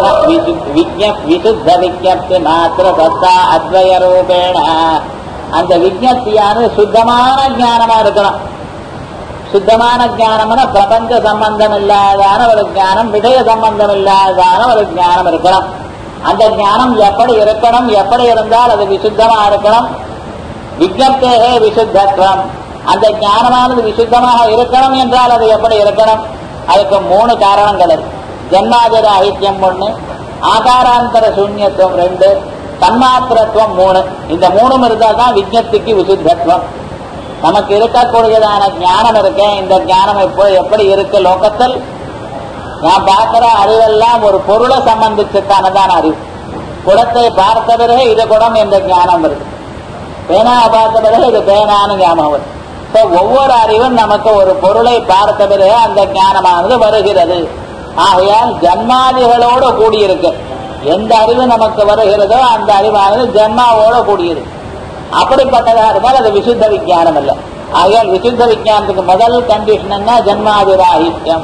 விசுத்த விஜப்தி மாத்திர சத்தா அத்வய ரூபேண அந்த விஜப்தியானது சுத்தமான ஞானமா இருக்கணும் சுத்தமான ஞானம்னா பிரபஞ்ச சம்பந்தம் இல்லாதான ஒரு ஞானம் விடய சம்பந்தம் இல்லாதான ஒரு ஞானம் இருக்கணும் அந்த ஞானம் எப்படி இருக்கணும் எப்படி இருந்தால் அது விசுத்தமா இருக்கணும் விஜப்தேகே விசுத்தத்துவம் அந்த ஞானமானது விசுத்தமாக இருக்கணும் என்றால் அது எப்படி இருக்கணும் அதுக்கு மூணு காரணங்கள் இருக்கு ஜன்மாதிர ஐக்கியம் ஒண்ணு ஆகாராந்தர சூன்யத்துவம் ரெண்டு தன்மாத்திரத்துவம் மூணு இந்த மூணும் இருந்தால் தான் விஜயத்துக்கு விசுத்தத்துவம் நமக்கு இருக்கக்கூடியதான ஞானம் இருக்க இந்த ஞானம் இப்போ எப்படி இருக்கு லோகத்தில் நான் பார்க்கிற அறிவெல்லாம் ஒரு பொருளை சம்பந்திச்சுத்தானதான அறிவு குடத்தை பார்த்த பிறகு இது குடம் என்ற ஞானம் வருது பேனா பார்த்த பிறகு இது பேனான்னு ஞாபகம் வருது So, ஒவ்வொரு அறிவும் நமக்கு ஒரு பொருளை பார்த்த பிறகு அந்த ஞானமானது வருகிறது ஆகையால் ஜன்மாதிகளோடு கூடியிருக்கு எந்த அறிவு நமக்கு வருகிறதோ அந்த அறிவானது ஜன்மாவோட கூடியிருக்கு அப்படிப்பட்டதாக இருந்தால் அது விசுத்த விஞ்ஞானம் அல்ல ஆகையால் விசுத்த விஞ்ஞானத்துக்கு முதல் கண்டிஷன் என்ன ஜன்மாதிராகித்யம்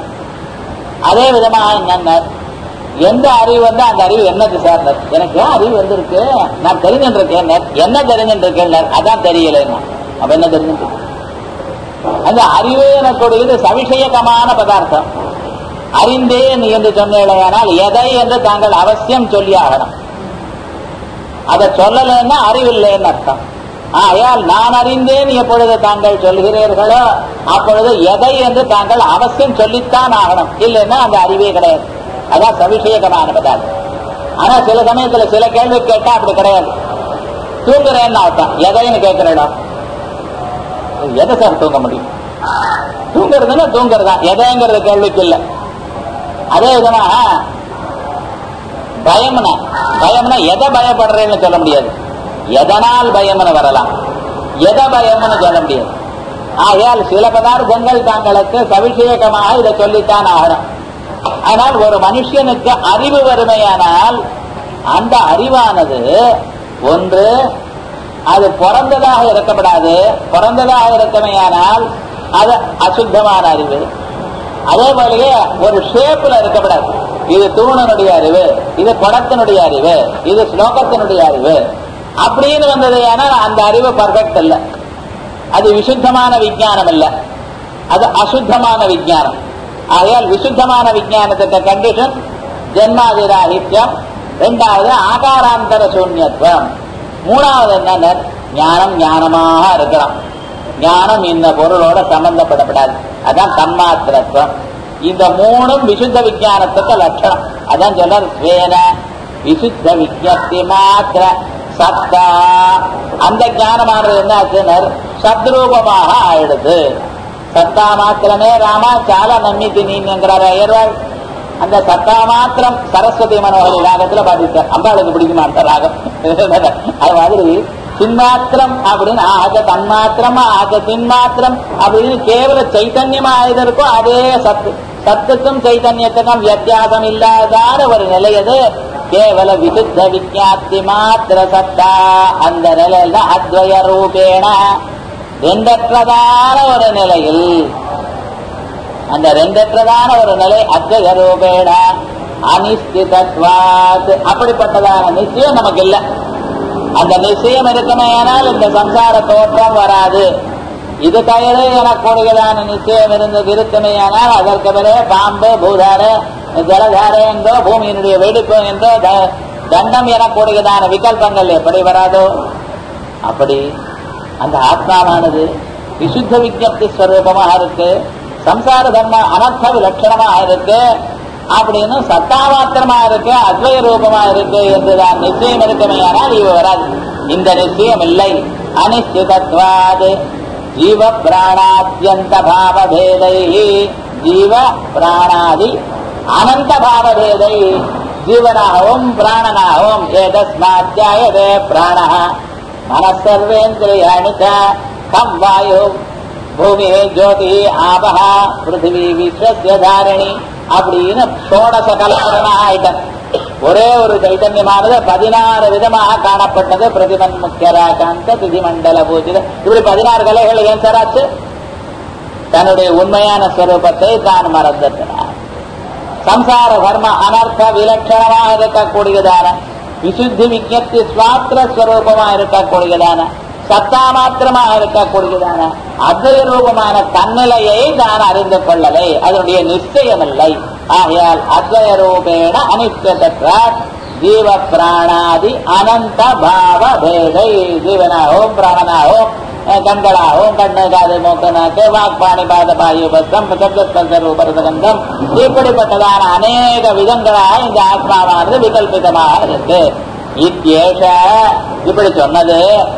அதே விதமாக என்னென்ன எந்த அறிவு வந்து அந்த அறிவு என்னது சார்ந்தது எனக்கு ஏன் அறிவு வந்திருக்கு நான் தெரிஞ்சுருக்கேன் என்ன தெரிஞ்சுருக்கேன் அதான் தெரியல அப்ப என்ன தெரிஞ்சுட்டு அந்த அறிவு எனக்கூடியது சவிஷயகமான பதார்த்தம் அறிந்தேன் என்று சொன்னேனால் எதை என்று தாங்கள் அவசியம் சொல்லி ஆகணும் அதை சொல்லலைன்னா அறிவில்லைன்னு அர்த்தம் ஆகையால் நான் அறிந்தேன் எப்பொழுது தாங்கள் சொல்கிறீர்களோ அப்பொழுது எதை என்று தாங்கள் அவசியம் சொல்லித்தான் ஆகணும் இல்லைன்னா அந்த அறிவே கிடையாது அதான் சவிஷேகமான பதார்த்தம் ஆனா சில சமயத்துல சில கேள்வி கேட்டா அப்படி கிடையாது தூங்குறேன்னு அர்த்தம் எதைன்னு கேட்கிறேடா எதை சார் தூங்க முடியும் தூங்குறதுன்னா தூங்குறதா எதைங்கிறது கேள்விக்கு இல்லை அதே விதமா பயம்னா பயம்னா எதை பயப்படுறேன்னு சொல்ல முடியாது எதனால் பயம்னு வரலாம் எதை பயம்னு சொல்ல முடியாது ஆகையால் சில பதார்த்தங்கள் தங்களுக்கு சவிஷேகமாக இதை சொல்லித்தான் ஆகணும் ஆனால் ஒரு மனுஷனுக்கு அறிவு வறுமையானால் அந்த அறிவானது ஒன்று அது பிறந்ததாக இருக்கப்படாது பிறந்ததாக இருக்கமையானால் அது அசுத்தமான அறிவு அதே போலயே ஒரு ஷேப்ல இருக்கப்படாது இது தூணனுடைய அறிவு இது குடத்தினுடைய அறிவு இது ஸ்லோகத்தினுடைய அறிவு அப்படின்னு வந்தது ஏன்னா அந்த அறிவு பர்ஃபெக்ட் இல்ல அது விசுத்தமான விஞ்ஞானம் இல்ல அது அசுத்தமான விஞ்ஞானம் ஆகையால் விசுத்தமான விஞ்ஞானத்துக்கு கண்டிஷன் ஜென்மாதிராகித்யம் ரெண்டாவது ஆகாராந்தர சூன்யத்துவம் மூணாவது என்ன ஞானம் ஞானமாக இருக்கலாம் ஞானம் இந்த பொருளோட சம்பந்தப்படப்படாது அதான் தன்மாத்திரத்துவம் இந்த மூணும் விசுத்த விஞ்ஞானத்துக்கு லட்சணம் அதான் சொல்றார் ஸ்வேன விசுத்த விஜப்தி மாத்திர சத்தா அந்த ஞானமானது என்ன ஆச்சுனர் சத்ரூபமாக ஆயிடுது சத்தா மாத்திரமே ராமா சால நன்னித்து நீங்கிறார் ஐயர்வாள் அந்த சத்தா மாத்திரம் சரஸ்வதி மனோகரி ராகத்துல பாதித்தார் அம்பாளுக்கு பிடிக்குமா அந்த ராகம் அது மாதிரி சின்மாத்திரம் அப்படின்னு ஆக தன்மாத்திரம் ஆக சின்மாத்திரம் அப்படின்னு கேவல சைத்தன்யமா ஆயுதருக்கும் அதே சத்து சத்துக்கும் சைத்தன்யத்துக்கும் வித்தியாசம் இல்லாதான ஒரு நிலை அது கேவல விசுத்த விஜாத்தி மாத்திர சத்தா அந்த நிலையில அத்வய ரூபேண ரெண்டற்றதான ஒரு நிலையில் அந்த ரெண்டற்றதான ஒரு நிலை அத்வய ரூபேண அனிஸ்திதத்வாத் அப்படிப்பட்டதான நிச்சயம் நமக்கு இல்லை அந்த நிச்சயம் இருக்குமே ஆனால் இந்த சம்சார தோற்றம் வராது இது தவிர எனக்கூடியதான நிச்சயம் இருந்தது இருக்குமே ஆனால் அதற்கு பிறகு பாம்பு பூதார ஜலதார என்றோ பூமியினுடைய வெடிப்பு என்றோ த- தண்டம் எனக்கூடியதான விகல்பங்கள் எப்படி வராதோ அப்படி அந்த ஆத்மாவானது விசுத்த விஜப்தி ஸ்வரூபமாக இருக்கு சம்சார தர்ம அனர்த்த விலட்சணமாக இருக்கு அப்படின்னு சத்தா மாத்திரமா இருக்கு அத்வய ரூபமா இருக்கு என்றுதான் நிச்சயம் இருக்குமே ஆனால் இவ வராது இந்த நிச்சயம் இல்லை அனிಶ್ಚಿತತ್ವಾದ್ ஜீவ பிராணாத்யந்த பாவபேதை ஜீவ பிராணாதி அனந்த பாவபேதை ஜீவனாகவும் பிராணனாகவும் ஏதஸ்மாத்தியாயதே பிராண மனசர்வேந்திரியாணி ச கம் வாயு பூமி ஜோதி ஆபஹ பிருத்திவி விஸ்வசிய தாரிணி அப்படின்னு சோடச கலப்படனா ஆயிட்டம் ஒரே ஒரு சைத்தன்யமானது பதினாறு விதமாக காணப்பட்டது பிரதிமன் முக்கியராகாந்த திதிமண்டல பூஜித இப்படி பதினாறு கலைகள் ஏன் சாராச்சு தன்னுடைய உண்மையான ஸ்வரூபத்தை தான் மறந்துட்டார் சம்சார தர்ம அனர்த்த விலட்சணமாக இருக்கக்கூடியதான விசுத்தி விஜப்தி சுவாத்திர ஸ்வரூபமா இருக்கக்கூடியதான சத்தா மாத்திரமாக இருக்கக்கூடியதான அத்வய ரூபமான தன்னிலையை தான் அறிந்து கொள்ளலை அதனுடைய நிச்சயம் இல்லை ஆகையால் அத்வய ரூபேண அனித்தியதற்றார் ஜீவ பிராணாதி அனந்த பாவ பேதை ஜீவனாகவும் பிராணனாகவும் அஹ், கண்களாகவும் கண்ணு காது மூக்கு நாக்கு வாக்பாணி பாத பாயு பஸ்தம் சப்தஸ்பர்ச ரூபரசகந்தம் இப்படிப்பட்டதான அநேக விதங்களாக இந்த ஆத்மாவானது விகல்பிதமாக இருக்கு இத்யேஷ இப்படி சொன்னது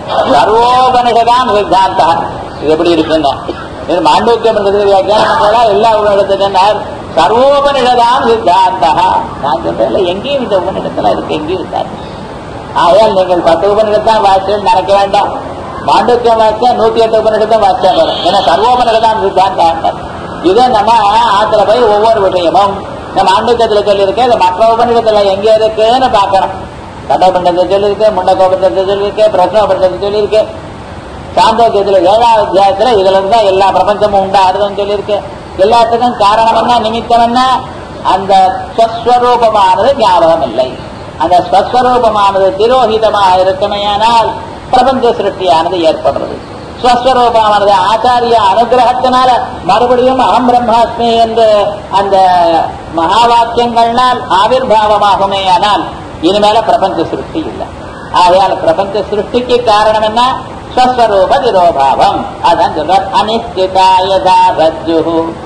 சர்வோபனிஷதாம் சித்தாந்தா இது எப்படி இருக்குங்க இது மாண்டூக்கியம் இருக்கிறது வியாக்கியானம் போல எல்லா உலகத்துக்கு சர்வோபனிஷதாம் சித்தாந்தா நான் சொல்றேன் எங்கேயும் இந்த உபனிடத்துல இருக்கு எங்கேயும் இருக்காது ஆகையால் நீங்கள் பத்து உபனிடத்தான் வாசியம் நினைக்க வேண்டாம் மாண்டூக்கியம் வாசிச்சா நூத்தி எட்டு உபனிடத்தும் வாசிச்சா வரும் ஏன்னா சர்வோபனிடதாம் சித்தாந்தம் இதை நம்ம ஆத்துல போய் ஒவ்வொரு விஷயமும் நம்ம ஆண்டூக்கத்துல சொல்லியிருக்கேன் இது மற்ற உபனிடத்துல எங்க இருக்குன்னு பார்க்கணும் கட்டபண்டத்தை சொல்லியிருக்கு முண்டகோபத்தை சொல்லியிருக்கு பிரசனோபண்டத்தை சொல்லியிருக்கு சாந்தோக்கியத்துல ஏழாவது அத்தியாயத்துல இதுல இருந்தா எல்லா பிரபஞ்சமும் உண்டாடுதுன்னு சொல்லியிருக்கு எல்லாத்துக்கும் காரணம் என்ன நிமித்தம் என்ன அந்த ஸ்வஸ்வரூபமானது ஞாபகம் இல்லை அந்த ஸ்வஸ்வரூபமானது திரோஹிதமாக இருக்குமேயானால் பிரபஞ்ச சிருஷ்டியானது ஏற்படுறது ஸ்வஸ்வரூபமானது ஆச்சாரிய அனுகிரகத்தினால மறுபடியும் அகம் பிரம்மாஸ்மி என்று அந்த மகா வாக்கியங்கள்னால் ஆவிர்வாவமாகுமேயானால் இனிமேல பிரபஞ்ச சிருஷ்டி இல்லை ஆகையால் பிரபஞ்ச சிருஷ்டிக்கு காரணம் என்ன ஸ்வஸ்வரூப திரோபாவம் அதான் சொல்றார் அனிஷ்டிதாயதா ரஜ்ஜு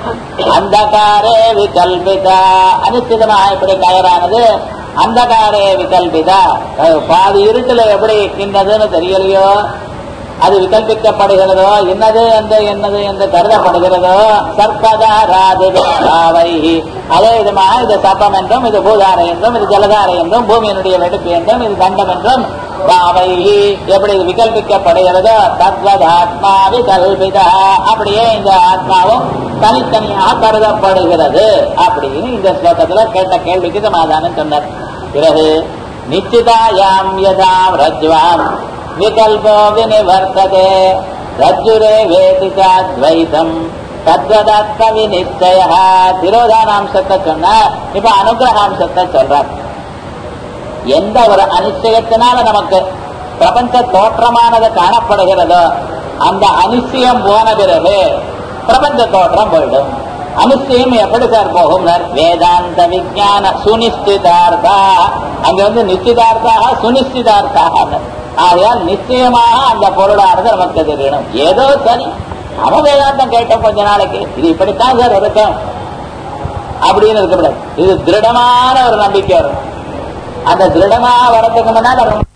அந்தகாரே விகல்பிதா அனிஷ்டிதமாக எப்படி கயரானது அந்தகாரே விகல்பிதா அஹ் பாதி இருட்டுல எப்படி இருக்கின்றதுன்னு தெரியலையோ அது விகல்பிக்கப்படுகிறதோ என்னது என்று என்னது என்று கருதப்படுகிறதோ சர்ப்பதா ராதிபாவை அதே விதமாக இது சப்பம் என்றும் இது பூதாரை என்றும் இது ஜலதாரை என்றும் பூமியினுடைய வெடுப்பு என்றும் இது தண்டம் என்றும் பாவை எப்படி இது விகல்பிக்கப்படுகிறதோ தத்வத் ஆத்மா விகல்பிதா அப்படியே இந்த ஆத்மாவும் தனித்தனியாக கருதப்படுகிறது அப்படின்னு இந்த ஸ்லோகத்துல கேட்ட கேள்விக்கு சமாதானம் சொன்னார் பிறகு நிச்சிதாயாம் யதாம் ரஜ்வாம் விகல்போ வினிவர்த்ததே ரஜ்ஜுரே வேதிகாத்வைதம் தத்வதாத்ம விநிச்சய திரோதானாம்சத்தை சொன்னா இப்ப அனுகிரகாம்சத்தை சொல்றார் எந்த ஒரு அனிச்சயத்தினால நமக்கு பிரபஞ்ச தோற்றமானது காணப்படுகிறதோ அந்த அனிச்சயம் போன பிறகு பிரபஞ்ச தோற்றம் போயிடும் அனிச்சயம் எப்படி சார் போகும் வேதாந்த விஞ்ஞான சுனிஷ்டிதார்த்தா அங்க வந்து நிச்சயதார்த்தாக சுனிஷ்டிதார்த்தாக ஆகையால் நிச்சயமாக அந்த பொருளானது நமக்கு தெரியணும் ஏதோ சரி அவன் வேதாந்தம் கேட்டோம் கொஞ்ச நாளைக்கு இது இப்படித்தான் சார் இருக்கும் அப்படின்னு இருக்கக்கூடாது இது திருடமான ஒரு நம்பிக்கை வரும் அந்த திருடமா வரதுக்கு முன்னால்